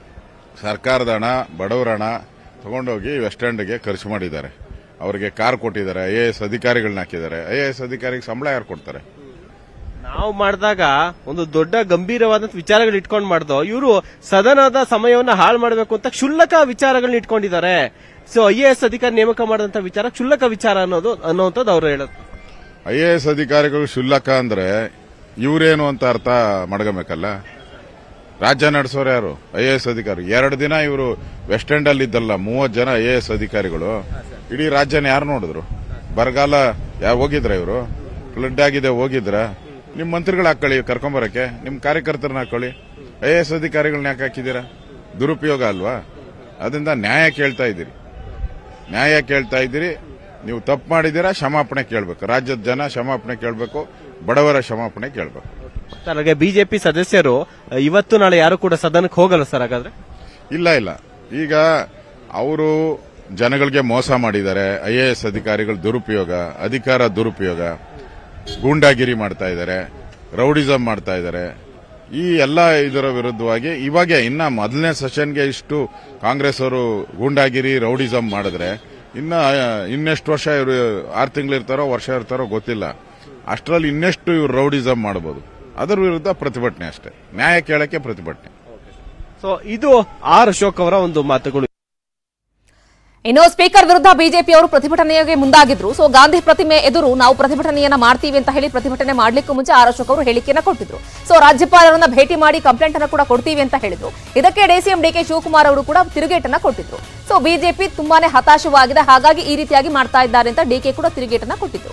Speaker 2: ಸರ್ಕಾರದ ಹಣ ಬಡವರ ಹಣ ತಗೊಂಡೋಗಿ ವೆಸ್ಟ್ ಎಂಡ್ಗೆ ಖರ್ಚು ಮಾಡಿದ್ದಾರೆ ಅವರಿಗೆ ಕಾರ್ ಕೊಟ್ಟಿದ್ದಾರೆ ಐ ಎ ಎಸ್ ಅಧಿಕಾರಿಗಳನ್ನ ಹಾಕಿದ್ದಾರೆ ಐ ಎ ಎಸ್ ಅಧಿಕಾರಿಗೆ ಸಂಬಳ ಯಾರು ಕೊಡ್ತಾರೆ
Speaker 6: ನಾವು ಮಾಡಿದಾಗ ಒಂದು ದೊಡ್ಡ ಗಂಭೀರವಾದಂತ ವಿಚಾರಗಳು ಇಟ್ಕೊಂಡು ಮಾಡ್ದೋ ಇವರು ಸದನದ ಸಮಯವನ್ನ ಹಾಳು ಮಾಡಬೇಕು ಅಂತ ಕ್ಷುಲ್ಲಕ ವಿಚಾರಗಳನ್ನ ಇಟ್ಕೊಂಡಿದ್ದಾರೆ ಸೊ ಐ ಎ ಎಸ್ ಅಧಿಕಾರಿ ನೇಮಕ ಮಾಡಿದಂತ ವಿಚಾರ ಕ್ಷುಲ್ಲಕ ವಿಚಾರ ಅನ್ನೋದು ಅನ್ನೋಂಥದ್ದು ಅವರು ಹೇಳೋದು
Speaker 2: ಐ ಎ ಎಸ್ ಅಧಿಕಾರಿಗಳು ಶುಲ್ಲಕ ಅಂದ್ರೆ ಇವರೇನು ಅಂತ ಅರ್ಥ ಮಾಡ್ಕೋಬೇಕಲ್ಲ ರಾಜ್ಯ ನಡೆಸೋರು ಯಾರು ಐ ಎ ಎಸ್ ಅಧಿಕಾರಿ ಎರಡು ದಿನ ಇವರು ವೆಸ್ಟ್ ಎಂಡ್ ಅಲ್ಲಿ ಇದ್ದಲ್ಲ ಮೂವತ್ತು ಜನ ಐ ಎ ಎಸ್ ಅಧಿಕಾರಿಗಳು ಇಡೀ ರಾಜ್ಯನ ಯಾರು ನೋಡಿದ್ರು ಬರಗಾಲ ಯಾರು ಹೋಗಿದ್ರ ಇವರು ಫ್ಲಡ್ ಆಗಿದೆ ಹೋಗಿದ್ರ ನಿಮ್ ಮಂತ್ರಿಗಳು ಹಾಕೊಳ್ಳಿ ಕರ್ಕೊಂಬರಕ್ಕೆ ನಿಮ್ ಕಾರ್ಯಕರ್ತರನ್ನ ಹಾಕೊಳ್ಳಿ ಐ ಎ ಎಸ್ ಅಧಿಕಾರಿಗಳನ್ನ ಯಾಕೆ ಹಾಕಿದ್ದೀರಾ ದುರುಪಯೋಗ ಅಲ್ವಾ ಅದರಿಂದ ನ್ಯಾಯ ಕೇಳ್ತಾ ಇದ್ದೀರಿ ನ್ಯಾಯ ಕೇಳ್ತಾ ಇದ್ದೀರಿ ನೀವು ತಪ್ಪು ಮಾಡಿದ್ದೀರಾ ಕ್ಷಮಾಪಣೆ ಕೇಳಬೇಕು ರಾಜ್ಯದ ಜನ ಕ್ಷಮಾಪಣೆ ಕೇಳಬೇಕು ಬಡವರ ಕ್ಷಮಾಪಣೆ ಕೇಳಬೇಕು
Speaker 6: ಸರ್ ಹಾಗೆ ಬಿಜೆಪಿ ಸದಸ್ಯರು ಅ, ಇವತ್ತು ನಾಳೆ ಯಾರು ಕೂಡ ಸದನಕ್ಕೆ ಹೋಗಲ್ಲ ಸರ್ ಹಾಗಾದ್ರೆ
Speaker 2: ಇಲ್ಲ ಇಲ್ಲ ಈಗ ಅವರು ಜನಗಳಿಗೆ ಮೋಸ ಮಾಡಿದ್ದಾರೆ ಐ ಎ ಎಸ್ ಅಧಿಕಾರಿಗಳ ದುರುಪಯೋಗ ಅಧಿಕಾರ ದುರುಪಯೋಗ ಗೂಂಡಾಗಿರಿ ಮಾಡ್ತಾ ಇದ್ದಾರೆ ರೌಡಿಸಂ ಮಾಡ್ತಾ ಇದ್ದಾರೆ ಈ ಎಲ್ಲ ಇದರ ವಿರುದ್ಧವಾಗಿ ಇವಾಗ ಇನ್ನ ಮೊದಲನೇ ಸೆಷನ್ಗೆ ಇಷ್ಟು ಕಾಂಗ್ರೆಸ್ ಅವರು ಗೂಂಡಾಗಿರಿ ರೌಡಿಸಂ ಮಾಡಿದ್ರೆ ಇನ್ನ ಇನ್ನೆಷ್ಟು ವರ್ಷ ಇವರು ಆರು ತಿಂಗಳು ಇರ್ತಾರೋ ವರ್ಷ ಇರ್ತಾರೋ ಗೊತ್ತಿಲ್ಲ ಅಷ್ಟರಲ್ಲಿ ಇನ್ನೆಷ್ಟು ಇವರು ರೌಡಿಸಂ ಮಾಡಬಹುದು ಅದರ ವಿರುದ್ಧ ಪ್ರತಿಭಟನೆ ಅಷ್ಟೇ ನ್ಯಾಯ ಕೇಳಕ್ಕೆ ಪ್ರತಿಭಟನೆ
Speaker 6: ಸೊ ಇದು ಆರ್ ಅಶೋಕ್ ಅವರ ಒಂದು ಮಾತುಗಳು
Speaker 1: ಇನ್ನು ಸ್ಪೀಕರ್ ವಿರುದ್ಧ ಬಿಜೆಪಿಯವರು ಪ್ರತಿಭಟನೆಗೆ ಮುಂದಾಗಿದ್ರು ಸೊ ಗಾಂಧಿ ಪ್ರತಿಮೆ ಎದುರು ನಾವು ಪ್ರತಿಭಟನೆಯನ್ನ ಮಾಡ್ತೀವಿ ಅಂತ ಹೇಳಿ ಪ್ರತಿಭಟನೆ ಮಾಡ್ಲಿಕ್ಕೂ ಮುಂಚೆ ಆರ್ ಅಶೋಕ್ ಅವರು ಹೇಳಿಕೆಯನ್ನ ಕೊಟ್ಟಿದ್ರು ಸೊ ರಾಜ್ಯಪಾಲರನ್ನ ಭೇಟಿ ಮಾಡಿ ಕಂಪ್ಲೇಂಟ್ ಅನ್ನ ಕೂಡ ಕೊಡ್ತೀವಿ ಅಂತ ಹೇಳಿದ್ರು ಇದಕ್ಕೆ ಡಿಸಿಎಂ ಡಿಕೆ ಶಿವಕುಮಾರ್ ಅವರು ಕೂಡ ತಿರುಗೇಟನ್ನ ಕೊಟ್ಟಿದ್ರು ಸೊ ಬಿಜೆಪಿ ತುಂಬಾನೇ ಹತಾಶವಾಗಿದೆ ಹಾಗಾಗಿ ಈ ರೀತಿಯಾಗಿ ಮಾಡ್ತಾ ಇದ್ದಾರೆ ಅಂತ ಡಿಕೆ ಕೂಡ ತಿರುಗೇಟನ್ನ ಕೊಟ್ಟಿದ್ರು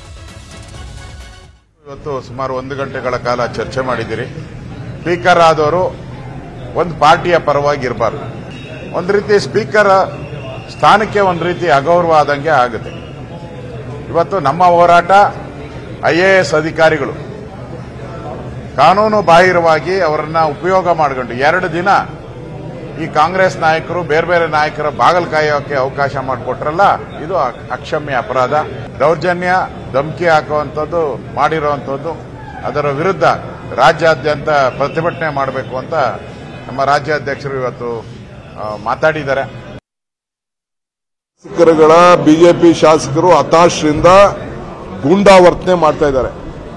Speaker 2: ಇವತ್ತು ಸುಮಾರು ಒಂದು ಗಂಟೆಗಳ ಕಾಲ ಚರ್ಚೆ ಮಾಡಿದ್ದೀರಿ ಸ್ಪೀಕರ್ ಆದವರು ಒಂದು ಪಾರ್ಟಿಯ ಪರವಾಗಿ ಇರಬಾರ್ದು ಒಂದು ರೀತಿ ಸ್ಪೀಕರ್ ಸ್ಥಾನಕ್ಕೆ ಒಂದು ರೀತಿ ಅಗೌರವ ಆದಂಗೆ ಆಗುತ್ತೆ ಇವತ್ತು ನಮ್ಮ ಹೋರಾಟ ಐ ಎ ಎಸ್ ಅಧಿಕಾರಿಗಳು ಕಾನೂನು ಬಾಹಿರವಾಗಿ ಅವರನ್ನ ಉಪಯೋಗ ಮಾಡಿಕೊಂಡು ಎರಡು ದಿನ ಈ ಕಾಂಗ್ರೆಸ್ ನಾಯಕರು ಬೇರೆ ಬೇರೆ ನಾಯಕರ ಬಾಗಲ್ ಕಾಯೋಕೆ ಅವಕಾಶ ಮಾಡಿಕೊಟ್ರಲ್ಲ ಇದು ಅ- ಅಕ್ಷಮ್ಯ ಅಪರಾಧ ದೌರ್ಜನ್ಯ ಧಮಕಿ ಹಾಕುವಂಥದ್ದು ಮಾಡಿರುವಂಥದ್ದು ಅದರ ವಿರುದ್ಧ ರಾಜ್ಯಾದ್ಯಂತ ಪ್ರತಿಭಟನೆ ಮಾಡಬೇಕು ಅಂತ ನಮ್ಮ ರಾಜ್ಯಾಧ್ಯಕ್ಷರು ಇವತ್ತು ಆ, ಮಾತಾಡಿದ್ದಾರೆ
Speaker 7: ಶಾಸಕರುಗಳ ಬಿಜೆಪಿ ಶಾಸಕರು ಹತಾಶರಿಂದ ಗೂಂಡಾವರ್ತನೆ ಮಾಡ್ತಾ ಇದ್ದಾರೆ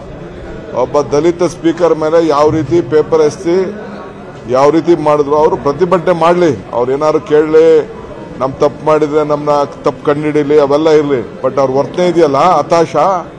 Speaker 7: ಒಬ್ಬ ದಲಿತ ಸ್ಪೀಕರ್ ಮೇಲೆ ಯಾವ ರೀತಿ ಪೇಪರ್ ಎಸ್ತಿ ಯಾವ ರೀತಿ ಮಾಡಿದ್ರು ಅವರು ಪ್ರತಿಭಟನೆ ಮಾಡಲಿ ಅವ್ರು ಏನಾದ್ರು ಕೇಳಲಿ ನಮ್ ತಪ್ಪು ಮಾಡಿದ್ರೆ ನಮ್ಮನ್ನ ತಪ್ಪು ಕಂಡಿಡಿಲಿ ಅವೆಲ್ಲ ಇರಲಿ ಬಟ್ ಅವ್ರ ವರ್ತನೆ ಇದೆಯಲ್ಲ ಹತಾಶ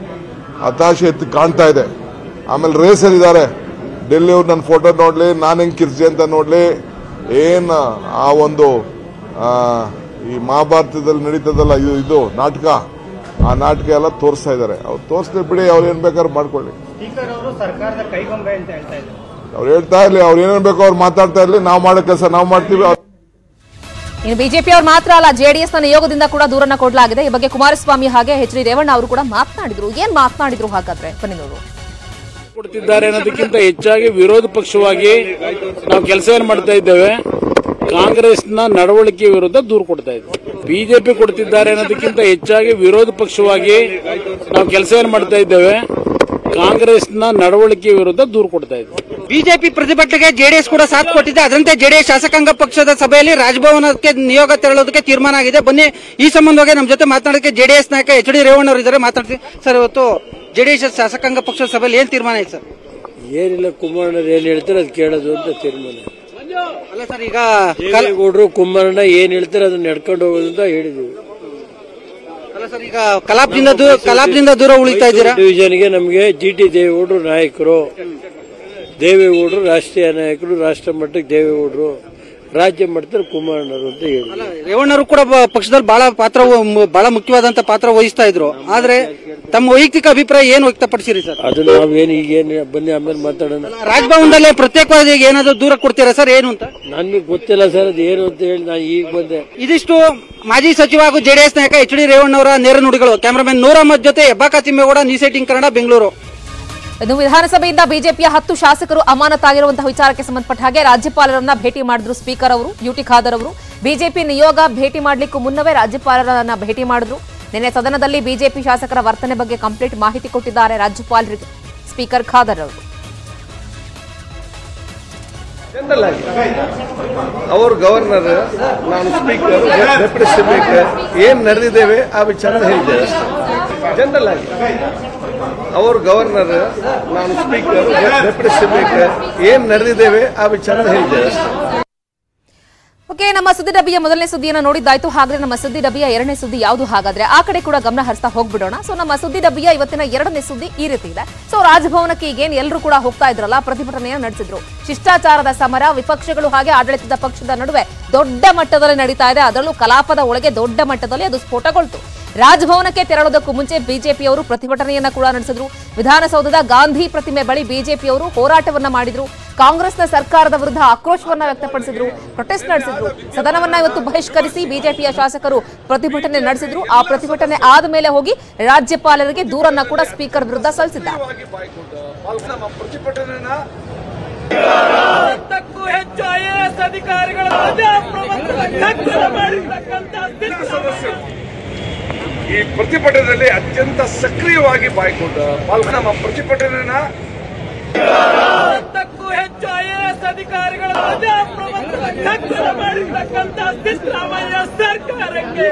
Speaker 7: ಹತಾಶೆ ಎತ್ತು ಕಾಣ್ತಾ ಇದೆ ಆಮೇಲೆ ರೇಸರ್ ಇದ್ದಾರೆ ಡೆಲ್ಲಿ ಅವ್ರು ನನ್ನ ಫೋಟೋ ನೋಡ್ಲಿ ನಾನು ಹೆಂಗ್ ಕಿರ್ಚಿ ಅಂತ ನೋಡ್ಲಿ ಏನ್ ಆ ಒಂದು ಆ, ಈ ಮಹಾಭಾರತದಲ್ಲಿ ನಡೀತದಲ್ಲ ಇದು ಇದು ನಾಟಕ ಆ ನಾಟಕ ಎಲ್ಲ ತೋರಿಸ್ತಾ ಇದ್ದಾರೆ ಅವ್ರು ತೋರಿಸ್ಲಿ ಬಿಡಿ ಅವ್ರು ಏನ್ ಬೇಕಾದ್ರೂ ಮಾಡ್ಕೊಳ್ಳಿ
Speaker 8: ಸ್ಪೀಕರ್ ಅವರು ಸರ್ಕಾರದ ಕೈಗೊಂಬೆ ಅಂತ ಹೇಳ್ತಾ ಇದ್ದಾರೆ
Speaker 7: ಅವ್ರು ಹೇಳ್ತಾ ಇರ್ಲಿ ಅವ್ರು ಏನೇನ್ ಬೇಕೋ ಅವ್ರು ಮಾತಾಡ್ತಾ ಇರ್ಲಿ ನಾವು ಮಾಡೋ ಕೆಲಸ ನಾವು ಮಾಡ್ತೀವಿ ಅವ್ರು
Speaker 1: ಇನ್ನು ಬಿಜೆಪಿ ಅವರು ಮಾತ್ರ ಅಲ್ಲ ಜೆಡಿಎಸ್ ನ ನಿಯೋಗದಿಂದ ಕೂಡ ದೂರನ್ನ ಕೊಡಲಾಗಿದೆ ಈ ಬಗ್ಗೆ ಕುಮಾರಸ್ವಾಮಿ ಹಾಗೆ ಎಚ್ ಡಿ ರೇವಣ್ಣ ಅವರು ಕೂಡ ಮಾತನಾಡಿದ್ರು ಏನ್ ಮಾತನಾಡಿದ್ರು ಹಾಗಾದ್ರೆ ಬನ್ನಿ ನೋಡು
Speaker 9: ಕೊಡ್ತಿದ್ದಾರೆ ಅನ್ನೋದಕ್ಕಿಂತ ಹೆಚ್ಚಾಗಿ ವಿರೋಧ ಪಕ್ಷವಾಗಿ ನಾವು ಕೆಲಸವನ್ನು ಮಾಡ್ತಾ ಇದ್ದೇವೆ ಕಾಂಗ್ರೆಸ್ನ ನಡವಳಿಕೆ ವಿರುದ್ಧ ದೂರು ಕೊಡ್ತಾ ಇದ್ದೇವೆ ಬಿಜೆಪಿ ಕೊಡ್ತಿದ್ದಾರೆ ಅನ್ನೋದಕ್ಕಿಂತ ಹೆಚ್ಚಾಗಿ ವಿರೋಧ ಪಕ್ಷವಾಗಿ ನಾವು ಕೆಲಸವನ್ನು ಮಾಡ್ತಾ ಇದ್ದೇವೆ ಕಾಂಗ್ರೆಸ್ನ ನಡವಳಿಕೆ ವಿರುದ್ಧ ದೂರು ಕೊಡ್ತಾ ಇದ್ದೇವೆ
Speaker 8: ಬಿಜೆಪಿ ಪ್ರತಿಭಟನೆಗೆ ಜೆಡಿಎಸ್ ಕೂಡ ಸಾಥ್ ಕೊಟ್ಟಿದೆ ಅದರಂತೆ ಜೆಡಿಎಸ್ ಶಾಸಕಾಂಗ ಪಕ್ಷದ ಸಭೆಯಲ್ಲಿ ರಾಜಭವನಕ್ಕೆ ನಿಯೋಗ ತೆರಳೋದಕ್ಕೆ ತೀರ್ಮಾನ ಆಗಿದೆ ಬನ್ನಿ ಈ ಸಂಬಂಧವಾಗಿ ನಮ್ಮ ಜೊತೆ ಮಾತನಾಡಕ್ಕೆ ಜೆಡಿಎಸ್ ನಾಯಕ ಎಚ್ ಡಿ ರೇವಣ್ಣ ಅವರು ಇದ್ದಾರೆ ಮಾತಾಡ್ತೀವಿ ಸರ್ ಇವತ್ತು ಜೆಡಿಎಸ್ ಶಾಸಕಾಂಗ ಪಕ್ಷದ ಸಭೆಯಲ್ಲಿ ಏನ್ ತೀರ್ಮಾನ ಆಯ್ತು ಸರ್
Speaker 9: ಏನಿಲ್ಲ ಕುಮಾರಣ್ಣ ಏನ್ ಹೇಳ್ತಾರೆ ಅದು ಕೇಳೋದು ಅಂತ ತೀರ್ಮಾನ
Speaker 8: ಅಲ್ಲ ಸರ್ ಈಗ
Speaker 9: ದೇವೇಗೌಡರು ಕುಮಾರಣ್ಣ ಏನ್ ಹೇಳ್ತಾರೆ ಅದನ್ನ ನಡ್ಕೊಂಡು ಹೋಗೋದು ಅಂತ ಹೇಳಿದ್ವಿ
Speaker 8: ಅಲ್ಲ ಸರ್ ಈಗ ಕಲಾಪದಿಂದ ದೂರ ಕಲಾಪದಿಂದ ದೂರ ಉಳಿತಾ ಇದ್ದೀರಾ
Speaker 9: ಡಿವಿಷನ್ಗೆ ನಮಗೆ ಜಿ ಟಿ ದೇವೇಗೌಡರು ನಾಯಕರು ದೇವೇಗೌಡರು ರಾಷ್ಟ್ರೀಯ ನಾಯಕರು ರಾಷ್ಟ್ರ ಮಟ್ಟಕ್ಕೆ ದೇವೇಗೌಡರು ರಾಜ್ಯ ಮಟ್ಟದಲ್ಲಿ ಕುಮಾರಣ್ಣರು ಅಂತ ಹೇಳಿ
Speaker 8: ರೇವಣ್ಣರು ಕೂಡ ಬ- ಪಕ್ಷದಲ್ಲಿ ಬಹಳ ಪಾತ್ರ ವ- ಬಹಳ ಮುಖ್ಯವಾದಂತ ಪಾತ್ರ ವಹಿಸ್ತಾ ಇದ್ರು ಆದ್ರೆ ತಮ್ಮ ವೈಯಕ್ತಿಕ ಅಭಿಪ್ರಾಯ ಏನ್ ವ್ಯಕ್ತಪಡಿಸಿರಿ ಸರ್
Speaker 9: ಅದನ್ನ ನಾವೇನು ಈಗ ಏನು ಬನ್ನಿ ಆಮೇಲೆ ಮಾತಾಡೋಣ
Speaker 8: ರಾಜಭವನದಲ್ಲೇ ಪ್ರತ್ಯೇಕವಾಗಿ ಏನಾದ್ರು ದೂರ ಕೊಡ್ತೀರಾ ಸರ್ ಏನು ಅಂತ
Speaker 9: ನನ್ಗೆ ಗೊತ್ತಿಲ್ಲ ಸರ್ ಅದು ಏನು ಅಂತ ಹೇಳಿ ನಾನು ಈಗ ಬಂದೆ
Speaker 8: ಇದಿಷ್ಟು ಮಾಜಿ ಸಚಿವ ಹಾಗೂ ಜೆಡಿಎಸ್ ನಾಯಕ ಎಚ್ ಡಿ ರೇವಣ್ಣ ಅವರ ನೇರ ನುಡಿಗಳು ಕ್ಯಾಮರಾಮನ್ ನೂರ ಅಹಮದ್ ಜೊತೆ ಹೆಬ್ಬಾಕ ತಿಮ್ಮೇಗೌಡ ನ್ಯೂಸ್ ಏಟಿಂಗ್ ಕನ್ನಡ ಬೆಂಗಳೂರು
Speaker 1: ಇನ್ನು ವಿಧಾನಸಭೆಯಿಂದ ಬಿಜೆಪಿಯ ಹತ್ತು ಶಾಸಕರು ಅಮಾನತಾಗಿರುವಂತಹ ವಿಚಾರಕ್ಕೆ ಸಂಬಂಧಪಟ್ಟ ಹಾಗೆ ರಾಜ್ಯಪಾಲರನ್ನ ಭೇಟಿ ಮಾಡಿದ್ರು ಸ್ಪೀಕರ್ ಅವರು ಯುಟಿ ಖಾದರ್ ಅವರು ಬಿಜೆಪಿ ನಿಯೋಗ ಭೇಟಿ ಮಾಡಲಿಕ್ಕೂ ಮುನ್ನವೇ ರಾಜ್ಯಪಾಲರನ್ನ ಭೇಟಿ ಮಾಡಿದ್ರು ನಿನ್ನೆ ಸದನದಲ್ಲಿ ಬಿಜೆಪಿ ಶಾಸಕರ ವರ್ತನೆ ಬಗ್ಗೆ ಕಂಪ್ಲೀಟ್ ಮಾಹಿತಿ ಕೊಟ್ಟಿದ್ದಾರೆ ರಾಜ್ಯಪಾಲರಿಗೆ ಸ್ಪೀಕರ್ ಖಾದರ್ ಅವರು
Speaker 10: ಜನರಲ್ ಆಗಿ ಅವರು ಗವರ್ನರ್ ನಾನು ಸ್ಪೀಕರ್ ಡೆಪ್ಯೂಟಿ ಸ್ಪೀಕರ್ ಏನ್ ನಡೆದಿದ್ದೇವೆ ಆ ವಿಚಾರ ಹೇಳಿದ್ದೇವೆ ಜನರಲ್ ಆಗಿ ಅವರು ಗವರ್ನರ್ ನಾನು ಸ್ಪೀಕರ್ ಡೆಪ್ಯೂಟಿ ಸ್ಪೀಕರ್ ಏನ್ ನಡೆದಿದ್ದೇವೆ ಆ ವಿಚಾರ ಹೇಳಿದ್ದೇವೆ
Speaker 1: ಓಕೆ ನಮ್ಮ ಸುದ್ದಿ ಡಬ್ಬಿಯ ಮೊದಲನೇ ಸುದ್ದಿಯನ್ನ ನೋಡಿದ್ದಾಯ್ತು ಹಾಗಾದ್ರೆ ನಮ್ಮ ಸುದ್ದಿ ಡಬ್ಬಿಯ ಎರಡನೇ ಸುದ್ದಿ ಯಾವುದು ಹಾಗಾದ್ರೆ ಆ ಕಡೆ ಕೂಡ ಗಮನ ಹರಿಸ್ತಾ ಹೋಗ್ಬಿಡೋಣ ಸೊ ನಮ್ಮ ಸುದ್ದಿ ಡಬ್ಬಿಯ ಇವತ್ತಿನ ಎರಡನೇ ಸುದ್ದಿ ಈ ರೀತಿ ಇದೆ ಸೊ ರಾಜಭವನಕ್ಕೆ ಈಗೇನ್ ಎಲ್ಲರೂ ಕೂಡ ಹೋಗ್ತಾ ಇದ್ರಲ್ಲ ಪ್ರತಿಭಟನೆಯನ್ನು ನಡೆಸಿದ್ರು ಶಿಷ್ಟಾಚಾರದ ಸಮರ ವಿಪಕ್ಷಗಳು ಹಾಗೆ ಆಡಳಿತದ ಪಕ್ಷದ ನಡುವೆ ದೊಡ್ಡ ಮಟ್ಟದಲ್ಲಿ ನಡೀತಾ ಇದೆ ಅದರಲ್ಲೂ ಕಲಾಪದ ಒಳಗೆ ದೊಡ್ಡ ಮಟ್ಟದಲ್ಲಿ ಅದು ಸ್ಫೋಟಗೊಳ್ತು ರಾಜಭವನಕ್ಕೆ ತೆರಳೋದಕ್ಕೂ ಮುಂಚೆ ಬಿಜೆಪಿಯವರು ಪ್ರತಿಭಟನೆಯನ್ನ ಕೂಡ ನಡೆಸಿದ್ರು ವಿಧಾನಸೌಧದ ಗಾಂಧಿ ಪ್ರತಿಮೆ ಬಳಿ ಬಿಜೆಪಿಯವರು ಹೋರಾಟವನ್ನ ಮಾಡಿದ್ರು ಕಾಂಗ್ರೆಸ್ನ ಸರ್ಕಾರದ ವಿರುದ್ಧ ಆಕ್ರೋಶವನ್ನ ವ್ಯಕ್ತಪಡಿಸಿದ್ರು ಪ್ರೊಟೆಸ್ಟ್ ನಡೆಸಿದ್ರು ಸದನವನ್ನ ಇವತ್ತು ಬಹಿಷ್ಕರಿಸಿ ಬಿಜೆಪಿಯ ಶಾಸಕರು ಪ್ರತಿಭಟನೆ ನಡೆಸಿದ್ರು ಆ ಪ್ರತಿಭಟನೆ ಆದ ಮೇಲೆ ಹೋಗಿ ರಾಜ್ಯಪಾಲರಿಗೆ ದೂರನ್ನ ಕೂಡ ಸ್ಪೀಕರ್ ವಿರುದ್ಧ ಸಲ್ಲಿಸಿದ್ದಾರೆ
Speaker 10: ಈ ಪ್ರತಿಭಟನೆಯಲ್ಲಿ ಅತ್ಯಂತ ಸಕ್ರಿಯವಾಗಿ ಬಾಯ್ಕೊಂಡ ಪಾಲ್ಗೊಂಡ ನಮ್ಮ ಪ್ರತಿಭಟನೆಯನ್ನ
Speaker 11: ಮಾಡುತ್ತಿರುವಂತ ಸಿದ್ದರಾಮಯ್ಯ ಸರ್ಕಾರಕ್ಕೆ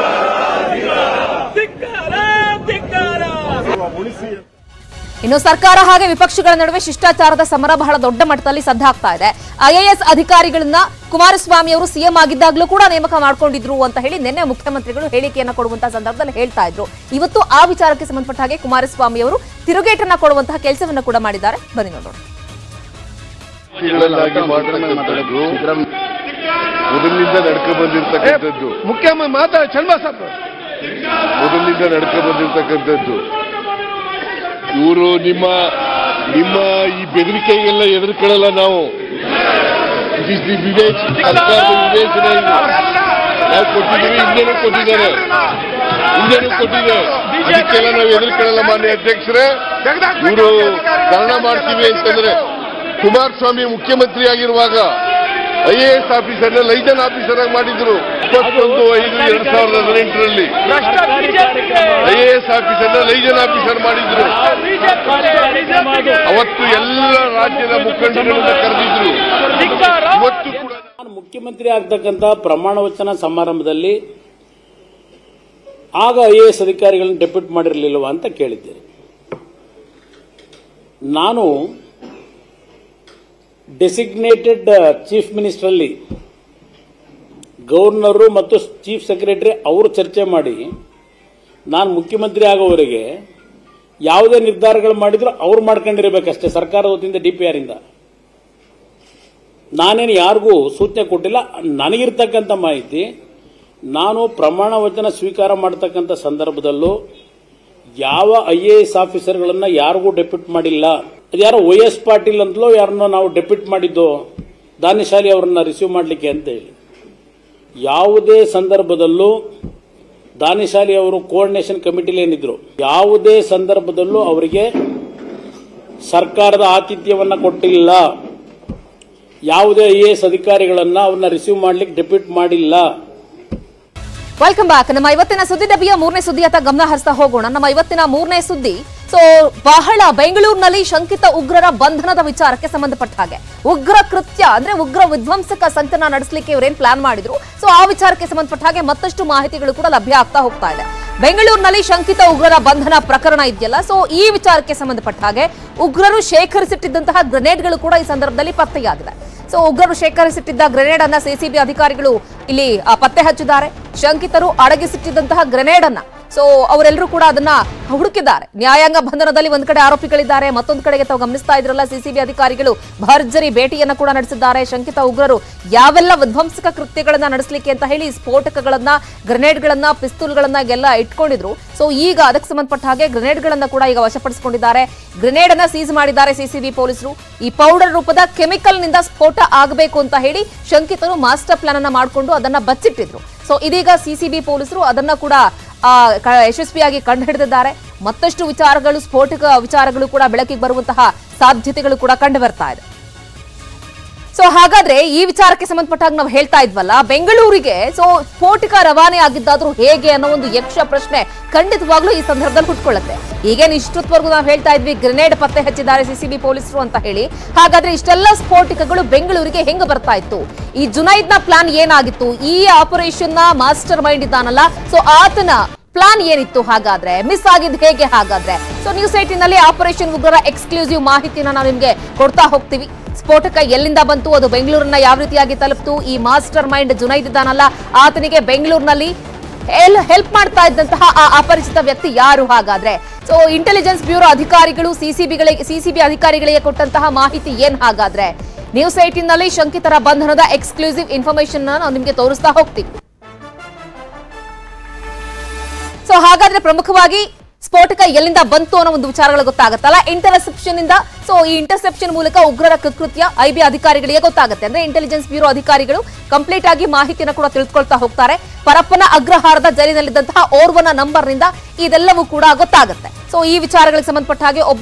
Speaker 11: ಧಿಕ್ಕಾರ ಧಿಕ್ಕಾರ
Speaker 1: ಇನ್ನು ಸರ್ಕಾರ ಹಾಗೆ ವಿಪಕ್ಷಗಳ ನಡುವೆ ಶಿಷ್ಟಾಚಾರದ ಸಮರ ಬಹಳ ದೊಡ್ಡ ಮಟ್ಟದಲ್ಲಿ ಸದ್ದಾಗ್ತಾ ಇದೆ ಐಎಎಸ್ ಅಧಿಕಾರಿಗಳನ್ನ ಕುಮಾರಸ್ವಾಮಿ ಅವರು ಸಿಎಂ ಆಗಿದ್ದಾಗಲೂ ಕೂಡ ನೇಮಕ ಮಾಡ್ಕೊಂಡಿದ್ರು ಅಂತ ಹೇಳಿ ನಿನ್ನೆ ಮುಖ್ಯಮಂತ್ರಿಗಳು ಹೇಳಿಕೆಯನ್ನ ಕೊಡುವಂತಹ ಸಂದರ್ಭದಲ್ಲಿ ಹೇಳ್ತಾ ಇದ್ರು ಇವತ್ತು ಆ ವಿಚಾರಕ್ಕೆ ಸಂಬಂಧಪಟ್ಟ ಹಾಗೆ ಕುಮಾರಸ್ವಾಮಿ ಅವರು ತಿರುಗೇಟನ್ನ ಕೊಡುವಂತಹ ಕೆಲಸವನ್ನ ಕೂಡ ಮಾಡಿದ್ದಾರೆ ಬನ್ನಿ ನೋಡೋಣ
Speaker 12: ಗಳನ್ನಾಗಿ ಮಾಡ್ತಕ್ಕಂಥದ್ದು ಮೊದಲಿನಿಂದ ನಡ್ಕೊ ಬಂದಿರ್ತಕ್ಕಂಥದ್ದು
Speaker 10: ಮುಖ್ಯಮ ಮಾತಾಡ ಚನ್ನಬಸಪ್ಪ
Speaker 12: ಮೊದಲಿನಿಂದ ನಡ್ಕೊ ಬಂದಿರ್ತಕ್ಕಂಥದ್ದು ಇವರು ನಿಮ್ಮ ನಿಮ್ಮ ಈ ಬೆದರಿಕೆಗೆಲ್ಲ ಎದುರ್ಕೊಳ್ಳಲ್ಲ ನಾವು It is the ವಿವೇಚ ಸರ್ಕಾರದ ವಿವೇಚನೆ ಇದು ನಾವು ಕೊಟ್ಟಿದ್ದೀವಿ ಹಿಂದೆನೂ ಕೊಟ್ಟಿದ್ದಾರೆ ಹಿಂದೆನೂ ಕೊಟ್ಟಿದೆ ಅದಕ್ಕೆಲ್ಲ ನಾವು ಎದುರ್ಕೊಳ್ಳಲ್ಲ ಮಾನ್ಯ ಅಧ್ಯಕ್ಷರೇ ಇವರು ಕಾರಣ ಮಾಡ್ತೀವಿ ಅಂತಂದ್ರೆ ಕುಮಾರಸ್ವಾಮಿ ಮುಖ್ಯಮಂತ್ರಿ ಆಗಿರುವಾಗ ಐ ಎ ಎಸ್ ಆಫೀಸರ್ನ ಲೈಜನ್ ಆಫೀಸರ್ ಆಗಿ ಮಾಡಿದ್ರು ಇಪ್ಪತ್ತೊಂದು ಐದು ಎರಡ್ ಸಾವಿರದ ಹದಿನೆಂಟರಲ್ಲಿ ಐ ಎ ಎಸ್ ಆಫೀಸರ್ನ ಲೈಜನ್ ಆಫೀಸರ್ ಮಾಡಿದ್ರು ಅವತ್ತು ಎಲ್ಲ ರಾಜ್ಯದ ಮುಖಂಡರನ್ನ ಕರೆದಿದ್ರು ಇವತ್ತು ಕೂಡ
Speaker 9: ನಾನು ಮುಖ್ಯಮಂತ್ರಿ ಆಗ್ತಕ್ಕಂಥ ಪ್ರಮಾಣ ವಚನ ಸಮಾರಂಭದಲ್ಲಿ ಆಗ ಐ ಎ ಎಸ್ ಅಧಿಕಾರಿಗಳನ್ನು ಡೆಪ್ಯೂಟ್ ಮಾಡಿರಲಿಲ್ವಾ ಅಂತ ಕೇಳಿದ್ದೇನೆ ನಾನು ಡೆಸಿಗ್ನೇಟೆಡ್ ಚೀಫ್ ಮಿನಿಸ್ಟ್ರಲ್ಲಿ ಗವರ್ನರು ಮತ್ತು ಚೀಫ್ ಸೆಕ್ರೆಟರಿ ಅವರು ಚರ್ಚೆ ಮಾಡಿ ನಾನು ಮುಖ್ಯಮಂತ್ರಿ ಆಗೋವರೆಗೆ ಯಾವುದೇ ನಿರ್ಧಾರಗಳು ಮಾಡಿದ್ರು ಅವ್ರು ಮಾಡ್ಕೊಂಡಿರ್ಬೇಕಷ್ಟೇ ಸರ್ಕಾರದ ವತಿಯಿಂದ ಡಿ ಪಿ ಆರಿಂದ ನಾನೇನು ಯಾರಿಗೂ ಸೂಚನೆ ಕೊಟ್ಟಿಲ್ಲ ನನಗಿರ್ತಕ್ಕಂಥ ಮಾಹಿತಿ ನಾನು ಪ್ರಮಾಣ ವಚನ ಸ್ವೀಕಾರ ಮಾಡ್ತಕ್ಕಂಥ ಸಂದರ್ಭದಲ್ಲೂ ಯಾವ ಐ ಎ ಎಸ್ ಆಫೀಸರ್ಗಳನ್ನು ಯಾರಿಗೂ ಡೆಪ್ಯೂಟ್ ಮಾಡಿಲ್ಲ ಅದ್ಯಾರೋ ವೈ ಎಸ್ ಪಾಟೀಲ್ ಅಂತಲೋ ಯಾರನ್ನೋ ನಾವು ಡೆಪ್ಯೂಟ್ ಮಾಡಿದ್ದು ದಾನಿಶಾಲಿ ಅವರನ್ನ ರಿಸೀವ್ ಮಾಡಲಿಕ್ಕೆ ಅಂತ ಹೇಳಿ ಯಾವುದೇ ಸಂದರ್ಭದಲ್ಲೂ ದಾನಿಶಾಲಿ ಅವರು ಕೋಆರ್ಡಿನೇಷನ್ ಕಮಿಟಿಲಿ ಏನಿದ್ರು ಯಾವುದೇ ಸಂದರ್ಭದಲ್ಲೂ ಅವರಿಗೆ ಸರ್ಕಾರದ ಆತಿಥ್ಯವನ್ನು ಕೊಟ್ಟಿಲ್ಲ ಯಾವುದೇ ಐ ಎ ಎಸ್ ಅಧಿಕಾರಿಗಳನ್ನ ಅವ್ರನ್ನ ರಿಸೀವ್ ಮಾಡ್ಲಿಕ್ಕೆ ಡೆಪ್ಯೂಟ್ ಮಾಡಿಲ್ಲ
Speaker 1: ವೆಲ್ಕಮ್ ಬ್ಯಾಕ್ ನಮ್ಮ ಇವತ್ತಿನ ಸುದ್ದಿ ಡಬ್ಬಿಯ ಮೂರನೇ ಸುದ್ದಿಯತ್ತ ಗಮನ ಹರಿಸ್ತಾ ಹೋಗೋಣ ನಮ್ಮ ಇವತ್ತಿನ ಮೂರನೇ ಸುದ್ದಿ ಸೊ ಬಹಳ ಬೆಂಗಳೂರಿನಲ್ಲಿ ಶಂಕಿತ ಉಗ್ರರ ಬಂಧನದ ವಿಚಾರಕ್ಕೆ ಸಂಬಂಧಪಟ್ಟ ಹಾಗೆ ಉಗ್ರ ಕೃತ್ಯ ಅಂದ್ರೆ ಉಗ್ರ ವಿಧ್ವಂಸಕ ಸಂಚನ ನಡೆಸಲಿಕ್ಕೆ ಇವರೇನ್ ಪ್ಲಾನ್ ಮಾಡಿದ್ರು ಸೊ ಆ ವಿಚಾರಕ್ಕೆ ಸಂಬಂಧಪಟ್ಟ ಹಾಗೆ ಮತ್ತಷ್ಟು ಮಾಹಿತಿಗಳು ಕೂಡ ಲಭ್ಯ ಆಗ್ತಾ ಹೋಗ್ತಾ ಇದೆ ಬೆಂಗಳೂರಿನಲ್ಲಿ ಶಂಕಿತ ಉಗ್ರರ ಬಂಧನ ಪ್ರಕರಣ ಇದೆಯಲ್ಲ ಸೊ ಈ ವಿಚಾರಕ್ಕೆ ಸಂಬಂಧಪಟ್ಟ ಹಾಗೆ ಉಗ್ರರು ಶೇಖರಿಸಿಟ್ಟಿದ್ದಂತಹ ಗ್ರೆನೇಡ್ಗಳು ಕೂಡ ಈ ಸಂದರ್ಭದಲ್ಲಿ ಪತ್ತೆಯಾಗಿದೆ ಸೊ ಉಗ್ರರು ಶೇಖರಿಸಿಟ್ಟಿದ್ದ ಗ್ರೆನೇಡ್ ಅನ್ನ ಸಿಸಿಬಿ ಅಧಿಕಾರಿಗಳು ಇಲ್ಲಿ ಆ, ಪತ್ತೆ ಹಚ್ಚಿದ್ದಾರೆ ಶಂಕಿತರು ಅಡಗಿಸಿಟ್ಟಿದ್ದಂತಹ ಗ್ರೆನೇಡ್ ಅನ್ನ ಸೊ ಅವರೆಲ್ಲರೂ ಕೂಡ ಅದನ್ನ ಹುಡುಕಿದ್ದಾರೆ ನ್ಯಾಯಾಂಗ ಬಂಧನದಲ್ಲಿ ಒಂದ್ ಕಡೆ ಆರೋಪಿಗಳಿದ್ದಾರೆ ಮತ್ತೊಂದು ಕಡೆಗೆ ತಾವು ಗಮನಿಸ್ತಾ ಇದ್ರಲ್ಲ ಸಿಸಿಬಿ ಅಧಿಕಾರಿಗಳು ಭರ್ಜರಿ ಭೇಟಿಯನ್ನ ಕೂಡ ನಡೆಸಿದ್ದಾರೆ ಶಂಕಿತ ಉಗ್ರರು ಯಾವೆಲ್ಲ ವಿಧ್ವಂಸಕ ಕೃತ್ಯಗಳನ್ನ ನಡೆಸಲಿಕ್ಕೆ ಅಂತ ಹೇಳಿ ಸ್ಫೋಟಕಗಳನ್ನ ಗ್ರೆನೇಡ್ಗಳನ್ನ ಪಿಸ್ತೂಲ್ಗಳನ್ನ ಎಲ್ಲ ಇಟ್ಕೊಂಡಿದ್ರು ಸೊ ಈಗ ಅದಕ್ಕೆ ಸಂಬಂಧಪಟ್ಟ ಹಾಗೆ ಗ್ರೆನೇಡ್ಗಳನ್ನ ಕೂಡ ಈಗ ವಶಪಡಿಸಿಕೊಂಡಿದ್ದಾರೆ ಗ್ರೆನೇಡ್ ಅನ್ನ ಸೀಸ್ ಮಾಡಿದ್ದಾರೆ ಸಿಸಿಬಿ ಪೊಲೀಸರು ಈ ಪೌಡರ್ ರೂಪದ ಕೆಮಿಕಲ್ ನಿಂದ ಸ್ಫೋಟ ಆಗಬೇಕು ಅಂತ ಹೇಳಿ ಶಂಕಿತರು ಮಾಸ್ಟರ್ ಪ್ಲಾನ್ ಅನ್ನ ಮಾಡಿಕೊಂಡು ಅದನ್ನ ಬಚ್ಚಿಟ್ಟಿದ್ರು ಸೊ ಇದೀಗ ಸಿಸಿಬಿ ಪೊಲೀಸರು ಅದನ್ನ ಕೂಡ ಆ, ಕ- ಯಶಸ್ವಿಯಾಗಿ ಕಂಡುಹಿಡಿದಿದ್ದಾರೆ ಮತ್ತಷ್ಟು ವಿಚಾರಗಳು ಸ್ಫೋಟಕ ವಿಚಾರಗಳು ಕೂಡ ಬೆಳಕಿಗೆ ಬರುವಂತಹ ಸಾಧ್ಯತೆಗಳು ಕೂಡ ಕಂಡು ಬರ್ತಾ ಇದೆ ಸೊ ಹಾಗಾದ್ರೆ ಈ ವಿಚಾರಕ್ಕೆ ಸಂಬಂಧಪಟ್ಟಾಗ ನಾವು ಹೇಳ್ತಾ ಇದ್ವಲ್ಲ ಬೆಂಗಳೂರಿಗೆ ಸೊ ಸ್ಫೋಟಕ ರವಾನೆ ಆಗಿದ್ದಾದ್ರೂ ಹೇಗೆ ಅನ್ನೋ ಒಂದು ಯಕ್ಷ ಪ್ರಶ್ನೆ ಖಂಡಿತವಾಗ್ಲೂ ಈ ಸಂದರ್ಭದಲ್ಲಿ ಹುಟ್ಕೊಳ್ಳುತ್ತೆ ಈಗೇನು ಇಷ್ಟೊತ್ತವರೆಗೂ ನಾವು ಹೇಳ್ತಾ ಇದ್ವಿ ಗ್ರೆನೇಡ್ ಪತ್ತೆ ಹಚ್ಚಿದ್ದಾರೆ ಸಿಸಿಬಿ ಪೊಲೀಸರು ಅಂತ ಹೇಳಿ ಹಾಗಾದ್ರೆ ಇಷ್ಟೆಲ್ಲ ಸ್ಫೋಟಕಗಳು ಬೆಂಗಳೂರಿಗೆ ಹೆಂಗ್ ಬರ್ತಾ ಇತ್ತು ಈ ಜುನೈದ್ ನ ಪ್ಲಾನ್ ಏನಾಗಿತ್ತು ಈ ಆಪರೇಷನ್ ನ ಮಾಸ್ಟರ್ ಮೈಂಡ್ ಇದ್ದಾನಲ್ಲ ಸೊ ಆತನ ಪ್ಲಾನ್ ಏನಿತ್ತು ಹಾಗಾದ್ರೆ ಮಿಸ್ ಆಗಿದ್ ಹೇಗೆ ಹಾಗಾದ್ರೆ ಸೊ ನ್ಯೂಸ್ ಏಟಿನಲ್ಲಿ ಆಪರೇಷನ್ ಉಗ್ರರ ಎಕ್ಸ್ಕ್ಲೂಸಿವ್ ಮಾಹಿತಿನ ನಾವು ನಿಮ್ಗೆ ಕೊಡ್ತಾ ಹೋಗ್ತೀವಿ ಸ್ಫೋಟಕ ಎಲ್ಲಿಂದ ಬಂತು ಅದು ಬೆಂಗಳೂರನ್ನ ಯಾವ ರೀತಿಯಾಗಿ ತಲುಪ್ತು ಈ ಮಾಸ್ಟರ್ ಮೈಂಡ್ ಜುನೈದ್ ಇದ್ದಾನಲ್ಲ ಆತನಿಗೆ ಬೆಂಗಳೂರಿನಲ್ಲಿ ಹೆಲ್ಪ್ ಮಾಡ್ತಾ ಇದ್ದಂತಹ ಆ ಅಪರಿಚಿತ ವ್ಯಕ್ತಿ ಯಾರು ಹಾಗಾದ್ರೆ ಸೊ ಇಂಟೆಲಿಜೆನ್ಸ್ ಬ್ಯೂರೋ ಅಧಿಕಾರಿಗಳು ಸಿಸಿಬಿಗಳಿಗೆ ಸಿಸಿಬಿ ಅಧಿಕಾರಿಗಳಿಗೆ ಕೊಟ್ಟಂತಹ ಮಾಹಿತಿ ಏನ್ ಹಾಗಾದ್ರೆ ನ್ಯೂಸ್ ಏಟಿನ್ ನಲ್ಲಿ ಶಂಕಿತರ ಬಂಧನದ ಎಕ್ಸ್ಕ್ಲೂಸಿವ್ ಇನ್ಫಾರ್ಮೇಶನ್ ನಾವು ನಿಮ್ಗೆ ತೋರಿಸ್ತಾ ಹೋಗ್ತೀವಿ ಸೊ ಹಾಗಾದ್ರೆ ಪ್ರಮುಖವಾಗಿ ಸ್ಫೋಟಕ ಎಲ್ಲಿಂದ ಬಂತು ಅನ್ನೋ ಒಂದು ವಿಚಾರಗಳು ಗೊತ್ತಾಗುತ್ತಲ್ಲ ಇಂಟರ್ಸೆಪ್ಷನ್ ಇಂದ ಸೊ ಈ ಇಂಟರ್ಸೆಪ್ಷನ್ ಮೂಲಕ ಉಗ್ರರ ಕೃತ್ಯ ಐಬಿ ಅಧಿಕಾರಿಗಳಿಗೆ ಗೊತ್ತಾಗುತ್ತೆ ಅಂದ್ರೆ ಇಂಟೆಲಿಜೆನ್ಸ್ ಬ್ಯೂರೋ ಅಧಿಕಾರಿಗಳು ಕಂಪ್ಲೀಟ್ ಆಗಿ ಮಾಹಿತಿನ ಕೂಡ ತಿಳ್ಕೊಳ್ತಾ ಹೋಗ್ತಾರೆ ಪರಪ್ಪನ ಅಗ್ರಹಾರದ ಜೈಲಿನಲ್ಲಿದ್ದಂತಹ ಓರ್ವನ ನಂಬರ್ ನಿಂದ ಇದೆಲ್ಲವೂ ಕೂಡ ಗೊತ್ತಾಗುತ್ತೆ ಸೊ ಈ ವಿಚಾರಗಳಿಗೆ ಸಂಬಂಧಪಟ್ಟ ಹಾಗೆ ಒಬ್ಬ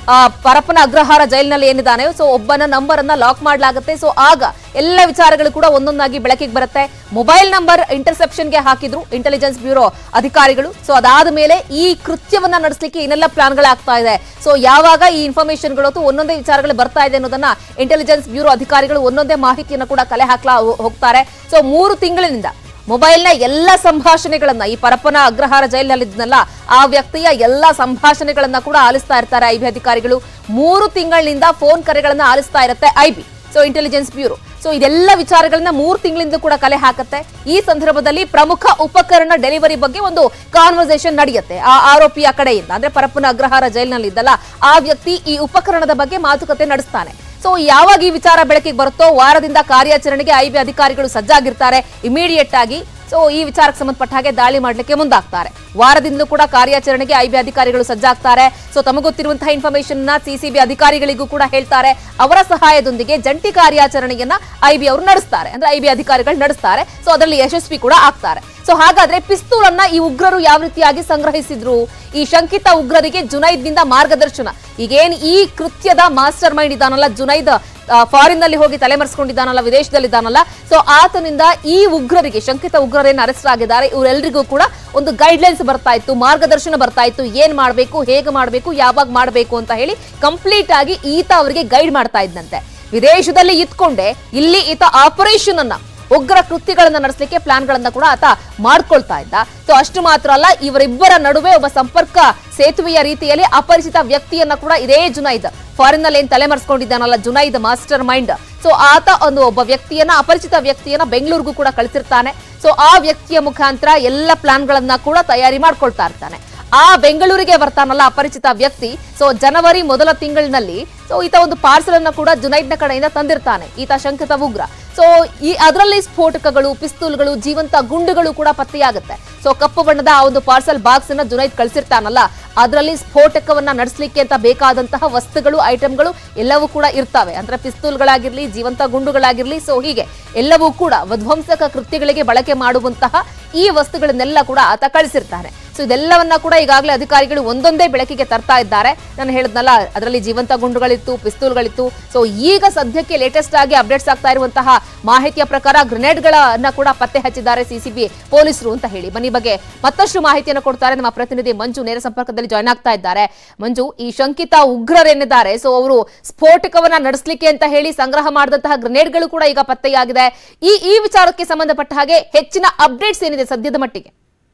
Speaker 1: ಆ, ಪರಪ್ಪನ ಅಗ್ರಹಾರ ಜೈಲಿನಲ್ಲಿ ಏನಿದ್ದಾನೆ ಸೊ ಒಬ್ಬನ ನಂಬರ್ ಅನ್ನ ಲಾಕ್ ಮಾಡಲಾಗುತ್ತೆ ಸೊ ಆಗ ಎಲ್ಲ ವಿಚಾರಗಳು ಕೂಡ ಒಂದೊಂದಾಗಿ ಬೆಳಕಿಗೆ ಬರುತ್ತೆ ಮೊಬೈಲ್ ನಂಬರ್ ಇಂಟರ್ಸೆಪ್ಷನ್ ಗೆ ಹಾಕಿದ್ರು ಇಂಟೆಲಿಜೆನ್ಸ್ ಬ್ಯೂರೋ ಅಧಿಕಾರಿಗಳು ಸೊ ಅದಾದ ಮೇಲೆ ಈ ಕೃತ್ಯವನ್ನ ನಡೆಸಲಿಕ್ಕೆ ಏನೆಲ್ಲ ಪ್ಲಾನ್ಗಳಾಗ್ತಾ ಇದೆ ಸೊ ಯಾವಾಗ ಈ ಇನ್ಫಾರ್ಮೇಶನ್ಗಳು ಅಥವಾ ಒಂದೊಂದೇ ವಿಚಾರಗಳು ಬರ್ತಾ ಇದೆ ಅನ್ನೋದನ್ನ ಇಂಟೆಲಿಜೆನ್ಸ್ ಬ್ಯೂರೋ ಅಧಿಕಾರಿಗಳು ಒಂದೊಂದೇ ಮಾಹಿತಿಯನ್ನು ಕೂಡ ಕಲೆ ಹಾಕ್ಲಾ ಹೋಗ್ತಾರೆ ಸೊ ಮೂರು ತಿಂಗಳಿನಿಂದ ಮೊಬೈಲ್ನ ಎಲ್ಲ ಸಂಭಾಷಣೆಗಳನ್ನ ಈ ಪರಪ್ಪನ ಅಗ್ರಹಾರ ಜೈಲಿನಲ್ಲಿದ್ನಲ್ಲ ಆ ವ್ಯಕ್ತಿಯ ಎಲ್ಲ ಸಂಭಾಷಣೆಗಳನ್ನ ಕೂಡ ಆಲಿಸ್ತಾ ಇರ್ತಾರೆ ಐಬಿ ಅಧಿಕಾರಿಗಳು ಮೂರು ತಿಂಗಳಿನಿಂದ ಫೋನ್ ಕರೆಗಳನ್ನ ಆಲಿಸ್ತಾ ಇರುತ್ತೆ IB so intelligence bureau so ಇದೆಲ್ಲ ವಿಚಾರಗಳನ್ನ ಮೂರು ತಿಂಗಳಿಂದ ಕೂಡ ಕಲೆ ಹಾಕತ್ತೆ ಈ ಸಂದರ್ಭದಲ್ಲಿ ಪ್ರಮುಖ ಉಪಕರಣ ಡೆಲಿವರಿ ಬಗ್ಗೆ ಒಂದು ಕಾನ್ವರ್ಸೇಷನ್ ನಡೆಯುತ್ತೆ ಆ ಆರೋಪಿಯ ಕಡೆಯಿಂದ ಅಂದ್ರೆ ಪರಪ್ಪನ ಅಗ್ರಹಾರ ಜೈಲಿನಲ್ಲಿ ಇದ್ದಲ್ಲ ಆ ವ್ಯಕ್ತಿ ಈ ಉಪಕರಣದ ಬಗ್ಗೆ ಮಾತುಕತೆ ನಡೆಸ್ತಾನೆ ಸೊ ಯಾವಾಗ ಈ ವಿಚಾರ ಬೆಳಕಿಗೆ ಬರುತ್ತೋ ವಾರದಿಂದ ಕಾರ್ಯಾಚರಣೆಗೆ ಐಬಿ ಅಧಿಕಾರಿಗಳು ಸಜ್ಜಾಗಿರ್ತಾರೆ ಇಮಿಡಿಯೇಟ್ ಆಗಿ ಸೊ ಈ ವಿಚಾರಕ್ಕೆ ಸಂಬಂಧಪಟ್ಟ ಹಾಗೆ ದಾಳಿ ಮಾಡಲಿಕ್ಕೆ ಮುಂದಾಗ್ತಾರೆ ವಾರದಿಂದಲೂ ಕೂಡ ಕಾರ್ಯಾಚರಣೆಗೆ ಐಬಿ ಅಧಿಕಾರಿಗಳು ಸಜ್ಜಾಗ್ತಾರೆ ಸೊ ತಮಗೊತ್ತಿರುವಂತಹ ಇನ್ಫಾರ್ಮೇಶನ್ ನ ಸಿಸಿಬಿ ಅಧಿಕಾರಿಗಳಿಗೂ ಕೂಡ ಹೇಳ್ತಾರೆ ಅವರ ಸಹಾಯದೊಂದಿಗೆ ಜಂಟಿ ಕಾರ್ಯಾಚರಣೆಯನ್ನ ಐಬಿ ಅವರು ನಡೆಸ್ತಾರೆ ಅಂದ್ರೆ ಐಬಿ ಅಧಿಕಾರಿಗಳು ನಡೆಸ್ತಾರೆ ಸೊ ಅದರಲ್ಲಿ ಯಶಸ್ವಿ ಕೂಡ ಆಗ್ತಾರೆ ಸೊ ಹಾಗಾದ್ರೆ ಪಿಸ್ತೂಲ್ ಅನ್ನ ಈ ಉಗ್ರರು ಯಾವ ರೀತಿಯಾಗಿ ಸಂಗ್ರಹಿಸಿದ್ರು ಈ ಶಂಕಿತ ಉಗ್ರರಿಗೆ ಜುನೈದ್ ನಿಂದ ಮಾರ್ಗದರ್ಶನ ಈಗೇನ್ ಈ ಕೃತ್ಯದ ಮಾಸ್ಟರ್ ಮೈಂಡ್ ಇದಾನಲ್ಲ ಜುನೈದ್ ಫಾರಿನ್ ನಲ್ಲಿ ಹೋಗಿ ತಲೆಮರೆಸ್ಕೊಂಡಿದ್ದಾನಲ್ಲ ವಿದೇಶದಲ್ಲಿದ್ದಾನಲ್ಲ ಸೊ ಆತನಿಂದ ಈ ಉಗ್ರರಿಗೆ ಶಂಕಿತ ಉಗ್ರರೇನು ಅರೆಸ್ಟ್ ಆಗಿದ್ದಾರೆ ಇವರೆಲ್ಲರಿಗೂ ಕೂಡ ಒಂದು ಗೈಡ್ಲೈನ್ಸ್ ಬರ್ತಾ ಇತ್ತು ಮಾರ್ಗದರ್ಶನ ಬರ್ತಾ ಇತ್ತು ಏನ್ ಮಾಡಬೇಕು ಹೇಗೆ ಮಾಡಬೇಕು ಯಾವಾಗ ಮಾಡಬೇಕು ಅಂತ ಹೇಳಿ ಕಂಪ್ಲೀಟ್ ಆಗಿ ಈತ ಅವರಿಗೆ ಗೈಡ್ ಮಾಡ್ತಾ ಇದ್ದಂತೆ ವಿದೇಶದಲ್ಲಿ ಇತ್ಕೊಂಡೆ ಇಲ್ಲಿ ಈತ ಆಪರೇಷನ್ ಅನ್ನ ಉಗ್ರ ಕೃತ್ಯಗಳನ್ನ ನಡೆಸಲಿಕ್ಕೆ ಪ್ಲಾನ್ಗಳನ್ನ ಕೂಡ ಆತ ಮಾಡ್ಕೊಳ್ತಾ ಇದ್ದ ಸೊ ಅಷ್ಟು ಮಾತ್ರ ಅಲ್ಲ ಇವರಿಬ್ಬರ ನಡುವೆ ಒಬ್ಬ ಸಂಪರ್ಕ ಸೇತುವೆಯ ರೀತಿಯಲ್ಲಿ ಅಪರಿಚಿತ ವ್ಯಕ್ತಿಯನ್ನ ಕೂಡ ಇದೇ ಜುನೈದ್ ಫಾರಿನ್ ನಲ್ಲಿ ಏನ್ ತಲೆಮರೆಸ್ಕೊಂಡಿದ್ದಾನಲ್ಲ ಜುನೈದ್ ಮಾಸ್ಟರ್ ಮೈಂಡ್ ಸೊ ಆತ ಒಂದು ಒಬ್ಬ ವ್ಯಕ್ತಿಯನ್ನ ಅಪರಿಚಿತ ವ್ಯಕ್ತಿಯನ್ನ ಬೆಂಗಳೂರಿಗೂ ಕೂಡ ಕಳಿಸಿರ್ತಾನೆ ಸೊ ಆ ವ್ಯಕ್ತಿಯ ಮುಖಾಂತರ ಎಲ್ಲ ಪ್ಲಾನ್ಗಳನ್ನ ಕೂಡ ತಯಾರಿ ಮಾಡ್ಕೊಳ್ತಾ ಇರ್ತಾನೆ ಆ ಬೆಂಗಳೂರಿಗೆ ಬರ್ತಾನಲ್ಲ ಅಪರಿಚಿತ ವ್ಯಕ್ತಿ ಸೊ ಜನವರಿ ಮೊದಲ ತಿಂಗಳಿನಲ್ಲಿ ಸೊ ಈತ ಒಂದು ಪಾರ್ಸಲ್ ಅನ್ನ ಕೂಡ ಜುನೈದ್ನ ಕಡೆಯಿಂದ ತಂದಿರ್ತಾನೆ ಈತ ಶಂಕಿತ ಉಗ್ರ ಸೊ ಈ ಅದರಲ್ಲಿ ಸ್ಫೋಟಕಗಳು ಪಿಸ್ತೂಲ್ಗಳು ಜೀವಂತ ಗುಂಡುಗಳು ಕೂಡ ಪತ್ತೆಯಾಗುತ್ತೆ ಸೊ ಕಪ್ಪು ಬಣ್ಣದ ಆ ಒಂದು ಪಾರ್ಸಲ್ ಬಾಕ್ಸ್ ಅನ್ನ ಜುನೈದ್ ಕಳಿಸಿರ್ತಾನಲ್ಲ ಅದರಲ್ಲಿ ಸ್ಫೋಟಕವನ್ನ ನಡೆಸಲಿಕ್ಕೆ ಅಂತ ಬೇಕಾದಂತಹ ವಸ್ತುಗಳು ಐಟಮ್ಗಳು ಎಲ್ಲವೂ ಕೂಡ ಇರ್ತವೆ ಅಂದ್ರೆ ಪಿಸ್ತೂಲ್ಗಳಾಗಿರ್ಲಿ ಜೀವಂತ ಗುಂಡುಗಳಾಗಿರ್ಲಿ ಸೊ ಹೀಗೆ ಎಲ್ಲವೂ ಕೂಡ ವಿಧ್ವಂಸಕ ಕೃತ್ಯಗಳಿಗೆ ಬಳಕೆ ಮಾಡುವಂತಹ ಈ ವಸ್ತುಗಳನ್ನೆಲ್ಲ ಕೂಡ ಆತ ಕಳಿಸಿರ್ತಾನೆ ಸೊ ಇದೆಲ್ಲವನ್ನ ಕೂಡ ಈಗಾಗಲೇ ಅಧಿಕಾರಿಗಳು ಒಂದೊಂದೇ ಬೆಳಕಿಗೆ ತರ್ತಾ ಇದ್ದಾರೆ ನಾನು ಹೇಳಿದ್ನಲ್ಲ ಅದರಲ್ಲಿ ಜೀವಂತ ಗುಂಡುಗಳಿತ್ತು ಪಿಸ್ತೂಲ್ಗಳಿತ್ತು ಸೊ ಈಗ ಸದ್ಯಕ್ಕೆ ಲೇಟೆಸ್ಟ್ ಆಗಿ ಅಪ್ಡೇಟ್ಸ್ ಆಗ್ತಾ ಇರುವಂತಹ ಮಾಹಿತಿಯ ಪ್ರಕಾರ ಗ್ರೆನೇಡ್ಗಳನ್ನ ಕೂಡ ಪತ್ತೆ ಹಚ್ಚಿದ್ದಾರೆ ಸಿಸಿಬಿ ಪೊಲೀಸರು ಅಂತ ಹೇಳಿ ಬನ್ನಿ ಬಗ್ಗೆ ಮತ್ತಷ್ಟು ಮಾಹಿತಿಯನ್ನು ಕೊಡ್ತಾರೆ ನಮ್ಮ ಪ್ರತಿನಿಧಿ ಮಂಜು ನೇರ ಸಂಪರ್ಕದಲ್ಲಿ ಜಾಯ್ನ್ ಆಗ್ತಾ ಇದ್ದಾರೆ ಮಂಜು ಈ ಶಂಕಿತ ಉಗ್ರರೇನಿದ್ದಾರೆ ಸೊ ಅವರು ಸ್ಫೋಟಕವನ್ನ ನಡೆಸಲಿಕ್ಕೆ ಅಂತ ಹೇಳಿ ಸಂಗ್ರಹ ಮಾಡಿದಂತಹ ಗ್ರೆನೇಡ್ಗಳು ಕೂಡ ಈಗ ಪತ್ತೆಯಾಗಿದೆ ಈ ಈ ವಿಚಾರಕ್ಕೆ ಸಂಬಂಧಪಟ್ಟ ಹಾಗೆ ಹೆಚ್ಚಿನ ಅಪ್ಡೇಟ್ಸ್ ಏನಿದೆ ಸದ್ಯದ ಮಟ್ಟಿಗೆ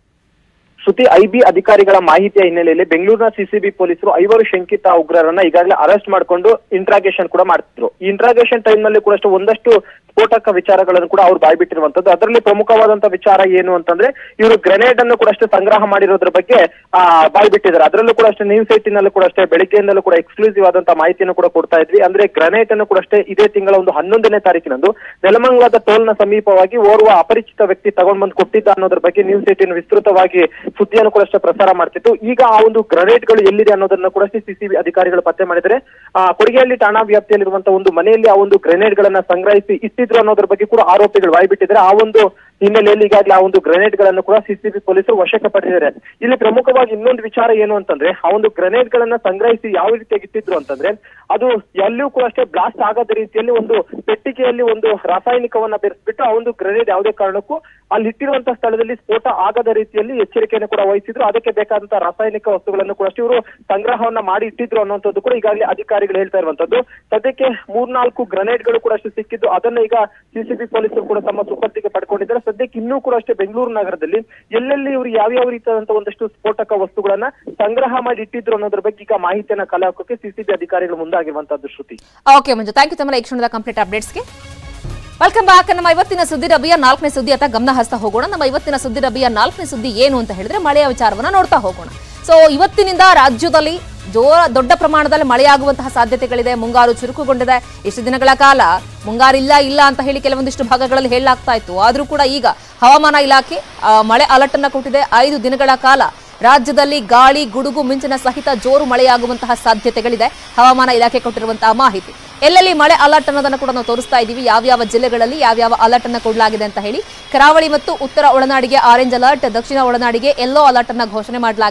Speaker 13: ಶ್ರುತಿ ಐಬಿ ಅಧಿಕಾರಿಗಳ ಮಾಹಿತಿಯ ಹಿನ್ನೆಲೆಯಲ್ಲಿ ಬೆಂಗಳೂರಿನ ಸಿಸಿಬಿ ಪೊಲೀಸರು ಐವರು ಶಂಕಿತ ಉಗ್ರರನ್ನ ಈಗಾಗಲೇ ಅರೆಸ್ಟ್ ಮಾಡಿಕೊಂಡು ಇಂಟ್ರಾಗೇಷನ್ ಕೂಡ ಮಾಡ್ತಿದ್ರು ಈ ಇಂಟ್ರಾಗೇಷನ್ ಟೈಮ್ ನಲ್ಲಿ ಕೂಡ ಅಷ್ಟು ಒಂದಷ್ಟು ಸ್ಫೋಟಕ ವಿಚಾರಗಳನ್ನು ಕೂಡ ಅವ್ರು ಬಾಯ್ಬಿಟ್ಟಿರುವಂತದ್ದು ಅದರಲ್ಲಿ ಪ್ರಮುಖವಾದಂತ ವಿಚಾರ ಏನು ಅಂತಂದ್ರೆ ಇವರು ಗ್ರೆನೇಡ್ ಅನ್ನು ಕೂಡ ಅಷ್ಟೇ ಸಂಗ್ರಹ ಮಾಡಿರೋದ್ರ ಬಗ್ಗೆ ಆ ಬಾಯ್ಬಿಟ್ಟಿದ್ದಾರೆ ಅದರಲ್ಲೂ ಕೂಡ ಅಷ್ಟೇ ನ್ಯೂಸ್ ಏಟಿನಲ್ಲೂ ಕೂಡ ಅಷ್ಟೇ ಬೆಳಿಗ್ಗೆಯಿಂದಲೂ ಕೂಡ ಎಕ್ಸ್ಕ್ಲೂಸಿವ್ ಆದಂತ ಮಾಹಿತಿಯನ್ನು ಕೂಡ ಕೊಡ್ತಾ ಇದ್ವಿ ಅಂದ್ರೆ ಗ್ರೆನೇಡ್ ಅನ್ನು ಕೂಡ ಅಷ್ಟೇ ಇದೇ ತಿಂಗಳ ಒಂದು ಹನ್ನೊಂದನೇ ತಾರೀಕಿನಂದು ನೆಲಮಂಗಲದ ಟೋಲ್ನ ಸಮೀಪವಾಗಿ ಓರ್ವ ಅಪರಿಚಿತ ವ್ಯಕ್ತಿ ತಗೊಂಡ್ ಬಂದು ಕೊಟ್ಟಿದ್ದ ಅನ್ನೋದ್ರ ಬಗ್ಗೆ ನ್ಯೂಸ್ ಏಟಿನ್ ವಿಸ್ತೃತವಾಗಿ ಸುದ್ದಿಯನ್ನು ಕೂಡ ಅಷ್ಟೇ ಪ್ರಸಾರ ಮಾಡ್ತಿತ್ತು ಈಗ ಆ ಒಂದು ಗ್ರೆನೇಡ್ಗಳು ಎಲ್ಲಿದೆ ಅನ್ನೋದನ್ನ ಕೂಡ ಸಿಸಿಬಿ ಅಧಿಕಾರಿಗಳು ಪತ್ತೆ ಮಾಡಿದರೆ ಆ ಕೊಡಗೆಹಳ್ಳಿ ಠಾಣಾ ವ್ಯಾಪ್ತಿಯಲ್ಲಿರುವಂತಹ ಒಂದು ಮನೆಯಲ್ಲಿ ಆ ಒಂದು ಗ್ರೆನೇಡ್ ಗಳನ್ನ ಸಂಗ್ರಹಿಸಿ ಇಟ್ಟಿದ್ರು ಅನ್ನೋದ್ರ ಬಗ್ಗೆ ಕೂಡ ಆರೋಪಿಗಳು ಬಾಯ್ಬಿಟ್ಟಿದ್ದಾರೆ ಆ ಒಂದು ಹಿನ್ನೆಲೆಯಲ್ಲಿ ಈಗಾಗಲೇ ಆ ಒಂದು ಗ್ರೆನೇಡ್ ಗಳನ್ನು ಕೂಡ ಸಿಸಿಬಿ ಪೊಲೀಸರು ವಶಕ್ಕೆ ಪಡೆದಿದ್ದಾರೆ ಇಲ್ಲಿ ಪ್ರಮುಖವಾಗಿ ಇನ್ನೊಂದು ವಿಚಾರ ಏನು ಅಂತಂದ್ರೆ ಆ ಒಂದು ಗ್ರೆನೇಡ್ ಗಳನ್ನ ಸಂಗ್ರಹಿಸಿ ಯಾವ ರೀತಿಯಾಗಿ ಇಟ್ಟಿದ್ರು ಅಂತಂದ್ರೆ ಅದು ಎಲ್ಲಿಯೂ ಕೂಡ ಅಷ್ಟೇ ಬ್ಲಾಸ್ಟ್ ಆಗದ ರೀತಿಯಲ್ಲಿ ಒಂದು ಪೆಟ್ಟಿಗೆಯಲ್ಲಿ ಒಂದು ರಾಸಾಯನಿಕವನ್ನ ಬೆರೆಸ್ಬಿಟ್ಟು ಆ ಒಂದು ಗ್ರೆನೇಡ್ ಯಾವುದೇ ಕಾರಣಕ್ಕೂ ಅಲ್ಲಿ ಇಟ್ಟಿರುವಂತಹ ಸ್ಥಳದಲ್ಲಿ ಸ್ಫೋಟ ಆಗದ ರೀತಿಯಲ್ಲಿ ಎಚ್ಚರಿಕೆಯನ್ನು ಕೂಡ ವಹಿಸಿದ್ರು ಅದಕ್ಕೆ ಬೇಕಾದಂತಹ ರಾಸಾಯನಿಕ ವಸ್ತುಗಳನ್ನು ಕೂಡ ಅಷ್ಟೇ ಇವರು ಸಂಗ್ರಹವನ್ನ ಮಾಡಿ ಇಟ್ಟಿದ್ರು ಅನ್ನುವಂಥದ್ದು ಕೂಡ ಈಗಾಗಲೇ ಅಧಿಕಾರಿಗಳು ಹೇಳ್ತಾ ಇರುವಂತದ್ದು ಸದ್ಯಕ್ಕೆ ಮೂರ್ನಾಲ್ಕು ಗ್ರೆನೇಡ್ಗಳು ಕೂಡ ಅಷ್ಟೇ ಸಿಕ್ಕಿದ್ದು ಅದನ್ನ ಈಗ ಸಿಸಿಬಿ ಪೊಲೀಸರು ಕೂಡ ತಮ್ಮ ಸುಪರ್ತಿಗೆ ಪಡ್ಕೊಂಡಿದ್ದಾರೆ ಸದ್ಯಕ್ಕೆ ಇನ್ನೂ ಕೂಡ ಅಷ್ಟೇ ಬೆಂಗಳೂರು ನಗರದಲ್ಲಿ ಎಲ್ಲೆಲ್ಲಿ ಇವರು ಯಾವ್ಯಾವ ರೀತಿಯಾದಂತಹ ಒಂದಷ್ಟು ಸ್ಫೋಟಕ ವಸ್ತುಗಳನ್ನ ಸಂಗ್ರಹ ಮಾಡಿ ಇಟ್ಟಿದ್ರು ಅನ್ನೋದ್ರ ಬಗ್ಗೆ ಈಗ ಮಾಹಿತಿಯನ್ನ ಕಲೆ ಹಾಕೋಕೆ ಸಿಸಿಬಿ ಅಧಿಕಾರಿಗಳು ಮುಂದಾಗಿರುವಂತದ್ದು Shruti
Speaker 1: okay Manju thank you ತಮ್ಮ ಈ ಕ್ಷಣದ ಕಂಪ್ಲೀಟ್ ಅಪ್ಡೇಟ್ಸ್ಗೆ ವೆಲ್ಕಮ್ ಬ್ಯಾಕ್ ನಮ್ಮ ಇವತ್ತಿನ ಸುದ್ದಿ ರಬಿಯ ನಾಲ್ಕನೇ ಸುದ್ದಿ ಅಂತ ಗಮನ ಹಸ್ತಾ ಹೋಗೋಣ ನಮ್ಮ ಇವತ್ತಿನ ಸುದ್ದಿ ರಬಿಯ ನಾಲ್ಕನೇ ಸುದ್ದಿ ಏನು ಅಂತ ಹೇಳಿದ್ರೆ ಮಳೆಯ ವಿಚಾರವನ್ನ ನೋಡ್ತಾ ಹೋಗೋಣ ಸೊ ಇವತ್ತಿನಿಂದ ರಾಜ್ಯದಲ್ಲಿ ಜೋರ ದೊಡ್ಡ ಪ್ರಮಾಣದಲ್ಲಿ ಮಳೆಯಾಗುವಂತಹ ಸಾಧ್ಯತೆಗಳಿದೆ ಮುಂಗಾರು ಚುರುಕುಗೊಂಡಿದೆ ಇಷ್ಟು ದಿನಗಳ ಕಾಲ ಮುಂಗಾರಿಲ್ಲ ಇಲ್ಲ ಅಂತ ಹೇಳಿ ಕೆಲವೊಂದಿಷ್ಟು ಭಾಗಗಳಲ್ಲಿ ಹೇಳಲಾಗ್ತಾ ಇತ್ತು ಆದ್ರೂ ಕೂಡ ಈಗ ಹವಾಮಾನ ಇಲಾಖೆ ಆ, ಮಳೆ ಅಲರ್ಟ್ ಅನ್ನ ಕೊಟ್ಟಿದೆ ಐದು ದಿನಗಳ ಕಾಲ ರಾಜ್ಯದಲ್ಲಿ ಗಾಳಿ ಗುಡುಗು ಮಿಂಚಿನ ಸಹಿತ ಜೋರು ಮಳೆಯಾಗುವಂತಹ ಸಾಧ್ಯತೆಗಳಿದೆ ಹವಾಮಾನ ಇಲಾಖೆ ಕೊಟ್ಟಿರುವಂತಹ ಮಾಹಿತಿ ಎಲ್ಲೆಲ್ಲಿ ಮಳೆ ಅಲರ್ಟ್ ಅನ್ನೋದನ್ನು ಕೂಡ ನಾವು ತೋರಿಸ್ತಾ ಇದ್ದೀವಿ ಯಾವ್ಯಾವ ಜಿಲ್ಲೆಗಳಲ್ಲಿ ಯಾವ್ಯಾವ ಅಲರ್ಟ್ ಅನ್ನ ಕೊಡಲಾಗಿದೆ ಅಂತ ಹೇಳಿ ಕರಾವಳಿ ಮತ್ತು ಉತ್ತರ ಒಳನಾಡಿಗೆ ಆರೆಂಜ್ ಅಲರ್ಟ್ ದಕ್ಷಿಣ ಒಳನಾಡಿಗೆ ಯೆಲ್ಲೋ ಅಲರ್ಟ್ ಅನ್ನ ಘೋಷಣೆ ಮಾಡಲಾಗಿದೆ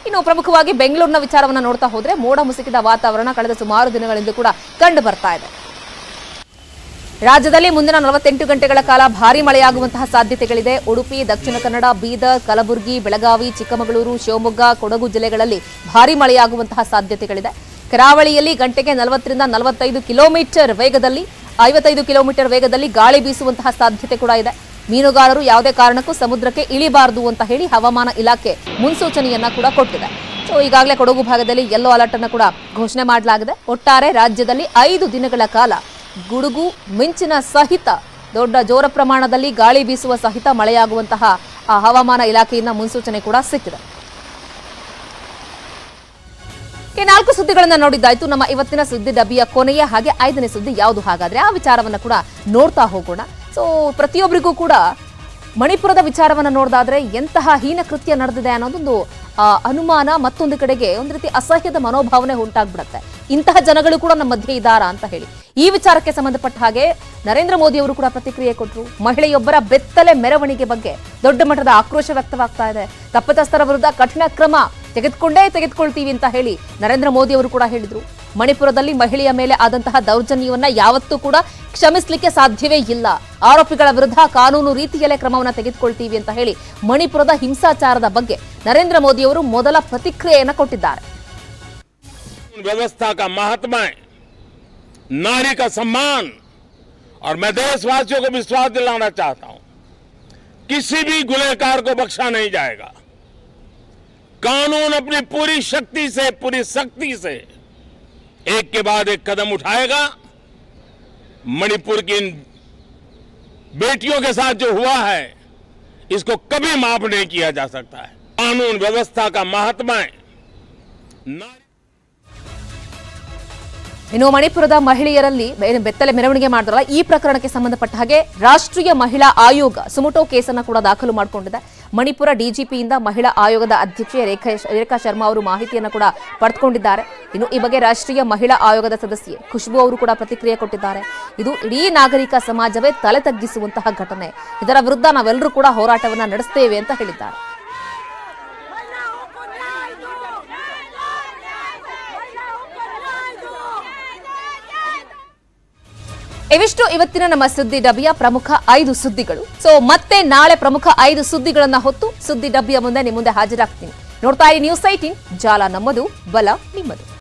Speaker 1: ಇನ್ನು ಪ್ರಮುಖವಾಗಿ ಬೆಂಗಳೂರಿನ ವಿಚಾರವನ್ನ ನೋಡ್ತಾ ಹೋದ್ರೆ ಮೋಡ ಮುಸುಕಿದ ವಾತಾವರಣ ಕಳೆದ ಸುಮಾರು ದಿನಗಳಿಂದ ಕೂಡ ಕಂಡು ಬರ್ತಾ ಇದೆ ರಾಜ್ಯದಲ್ಲಿ ಮುಂದಿನ ನಲವತ್ತೆಂಟು ಗಂಟೆಗಳ ಕಾಲ ಭಾರೀ ಮಳೆಯಾಗುವಂತಹ ಸಾಧ್ಯತೆಗಳಿದೆ ಉಡುಪಿ ದಕ್ಷಿಣ ಕನ್ನಡ ಬೀದರ್ ಕಲಬುರಗಿ ಬೆಳಗಾವಿ ಚಿಕ್ಕಮಗಳೂರು ಶಿವಮೊಗ್ಗ ಕೊಡಗು ಜಿಲ್ಲೆಗಳಲ್ಲಿ ಭಾರೀ ಮಳೆಯಾಗುವಂತಹ ಸಾಧ್ಯತೆಗಳಿದೆ ಕರಾವಳಿಯಲ್ಲಿ ಗಂಟೆಗೆ ನಲವತ್ತರಿಂದ ನಲವತ್ತೈದು ಕಿಲೋಮೀಟರ್ ವೇಗದಲ್ಲಿ ಐವತ್ತೈದು ಕಿಲೋಮೀಟರ್ ವೇಗದಲ್ಲಿ ಗಾಳಿ ಬೀಸುವಂತಹ ಸಾಧ್ಯತೆ ಕೂಡ ಇದೆ ಮೀನುಗಾರರು ಯಾವುದೇ ಕಾರಣಕ್ಕೂ ಸಮುದ್ರಕ್ಕೆ ಇಳಿಬಾರದು ಅಂತ ಹೇಳಿ ಹವಾಮಾನ ಇಲಾಖೆ ಮುನ್ಸೂಚನೆಯನ್ನ ಕೂಡ ಕೊಟ್ಟಿದೆ ಸೊ ಈಗಾಗಲೇ ಕೊಡಗು ಭಾಗದಲ್ಲಿ ಯೆಲ್ಲೋ ಅಲರ್ಟ್ ಅನ್ನು ಕೂಡ ಘೋಷಣೆ ಮಾಡಲಾಗಿದೆ ಒಟ್ಟಾರೆ ರಾಜ್ಯದಲ್ಲಿ ಐದು ದಿನಗಳ ಕಾಲ ಗುಡುಗು ಮಿಂಚಿನ ಸಹಿತ ದೊಡ್ಡ ಜೋರ ಪ್ರಮಾಣದಲ್ಲಿ ಗಾಳಿ ಬೀಸುವ ಸಹಿತ ಮಳೆಯಾಗುವಂತಹ ಆ ಹವಾಮಾನ ಇಲಾಖೆಯಿಂದ ಮುನ್ಸೂಚನೆ ಕೂಡ ಸಿಕ್ಕಿದೆ ಈ ನಾಲ್ಕು ಸುದ್ದಿಗಳನ್ನ ನೋಡಿದ್ದಾಯ್ತು ನಮ್ಮ ಇವತ್ತಿನ ಸುದ್ದಿ ಡಬ್ಬಿಯ ಕೊನೆಯ ಹಾಗೆ ಐದನೇ ಸುದ್ದಿ ಯಾವುದು ಹಾಗಾದ್ರೆ ಆ ವಿಚಾರವನ್ನ ಕೂಡ ನೋಡ್ತಾ ಹೋಗೋಣ ಸೊ ಪ್ರತಿಯೊಬ್ಬರಿಗೂ ಕೂಡ ಮಣಿಪುರದ ವಿಚಾರವನ್ನ ನೋಡಿದಾದ್ರೆ ಎಂತಹ ಹೀನ ಕೃತ್ಯ ನಡೆದಿದೆ ಅನ್ನೋದೊಂದು ಆ, ಅನುಮಾನ ಮತ್ತೊಂದು ಕಡೆಗೆ ಒಂದು ರೀತಿ ಅಸಹ್ಯದ ಮನೋಭಾವನೆ ಉಂಟಾಗ್ಬಿಡತ್ತೆ ಇಂತಹ ಜನಗಳು ಕೂಡ ನಮ್ಮ ಮಧ್ಯೆ ಇದ್ದಾರಾ ಅಂತ ಹೇಳಿ ಈ ವಿಚಾರಕ್ಕೆ ಸಂಬಂಧಪಟ್ಟ ಹಾಗೆ ನರೇಂದ್ರ ಮೋದಿ ಅವರು ಕೂಡ ಪ್ರತಿಕ್ರಿಯೆ ಕೊಟ್ಟರು ಮಹಿಳೆಯೊಬ್ಬರ ಬೆತ್ತಲೆ ಮೆರವಣಿಗೆ ಬಗ್ಗೆ ದೊಡ್ಡ ಮಟ್ಟದ ಆಕ್ರೋಶ ವ್ಯಕ್ತವಾಗ್ತಾ ಇದೆ ತಪ್ಪಿತಸ್ಥರ ವಿರುದ್ಧ ಕಠಿಣ ಕ್ರಮ ತೆಗೆದುಕೊಂಡೇ ತೆಗೆದುಕೊಳ್ತೀವಿ ಅಂತ ಹೇಳಿ ನರೇಂದ್ರ ಮೋದಿ ಅವರು ಕೂಡ ಹೇಳಿದ್ರು ಮಣಿಪುರದಲ್ಲಿ ಮಹಿಳೆಯ ಮೇಲೆ ಆದಂತಹ ದೌರ್ಜನ್ಯವನ್ನ ಯಾವತ್ತೂ ಕೂಡ ಕ್ಷಮಿಸಲಿಕ್ಕೆ ಸಾಧ್ಯವೇ ಇಲ್ಲ ಆರೋಪಿಗಳ ವಿರುದ್ಧ ಕಾನೂನು ರೀತಿಯಲ್ಲೇ ಕ್ರಮವನ್ನ ತೆಗೆದುಕೊಳ್ತೀವಿ ಅಂತ ಹೇಳಿ ಮಣಿಪುರದ ಹಿಂಸಾಚಾರದ ಬಗ್ಗೆ ನರೇಂದ್ರ ಮೋದಿ ಅವರು ಮೊದಲ ಪ್ರತಿಕ್ರಿಯೆಯನ್ನ ಕೊಟ್ಟಿದ್ದಾರೆ
Speaker 14: व्यवस्था का महात्मा है नारी का सम्मान और मैं देशवासियों को विश्वास दिलाना चाहता हूं किसी भी गुनहगार को बख्शा नहीं जाएगा कानून अपनी पूरी शक्ति से पूरी शक्ति से एक के बाद एक कदम उठाएगा मणिपुर की इन बेटियों के साथ जो हुआ है इसको कभी माफ नहीं किया जा सकता है कानून व्यवस्था का महात्मा है नारी
Speaker 1: ಇನ್ನು ಮಣಿಪುರದ ಮಹಿಳೆಯರಲ್ಲಿ ಏನು ಬೆತ್ತಲೆ ಮೆರವಣಿಗೆ ಮಾಡಿದ್ರಲ್ಲ ಈ ಪ್ರಕರಣಕ್ಕೆ ಸಂಬಂಧಪಟ್ಟ ಹಾಗೆ ರಾಷ್ಟ್ರೀಯ ಮಹಿಳಾ ಆಯೋಗ ಸುಮುಟೋ ಕೇಸನ್ನ ಕೂಡ ದಾಖಲು ಮಾಡಿಕೊಂಡಿದೆ ಮಣಿಪುರ ಡಿಜಿಪಿಯಿಂದ ಮಹಿಳಾ ಆಯೋಗದ ಅಧ್ಯಕ್ಷೆ ರೇಖಾ ರೇಖಾ ಶರ್ಮಾ ಅವರು ಮಾಹಿತಿಯನ್ನು ಕೂಡ ಪಡೆದುಕೊಂಡಿದ್ದಾರೆ ಇನ್ನು ಈ ಬಗ್ಗೆ ರಾಷ್ಟ್ರೀಯ ಮಹಿಳಾ ಆಯೋಗದ ಸದಸ್ಯೆ ಖುಷ್ಬು ಅವರು ಕೂಡ ಪ್ರತಿಕ್ರಿಯೆ ಕೊಟ್ಟಿದ್ದಾರೆ ಇದು ಇಡೀ ನಾಗರಿಕ ಸಮಾಜವೇ ತಲೆ ತಗ್ಗಿಸುವಂತಹ ಘಟನೆ ಇದರ ವಿರುದ್ಧ ನಾವೆಲ್ಲರೂ ಕೂಡ ಹೋರಾಟವನ್ನ ನಡೆಸ್ತೇವೆ ಅಂತ ಹೇಳಿದ್ದಾರೆ ಇವಿಷ್ಟು ಇವತ್ತಿನ ನಮ್ಮ ಸುದ್ದಿ ಡಬ್ಬಿಯ ಪ್ರಮುಖ ಐದು ಸುದ್ದಿಗಳು ಸೊ ಮತ್ತೆ ನಾಳೆ ಪ್ರಮುಖ ಐದು ಸುದ್ದಿಗಳನ್ನ ಹೊತ್ತು ಸುದ್ದಿ ಡಬ್ಬಿಯ ಮುಂದೆ ನಿಮ್ಮ ಮುಂದೆ ಹಾಜರಾಗ್ತೀನಿ ನೋಡ್ತಾ ಇರಿ ನ್ಯೂಸ್ ಐಟೀನ್ ಜಾಲ ನಮ್ಮದು ಬಲ ನಿಮ್ಮದು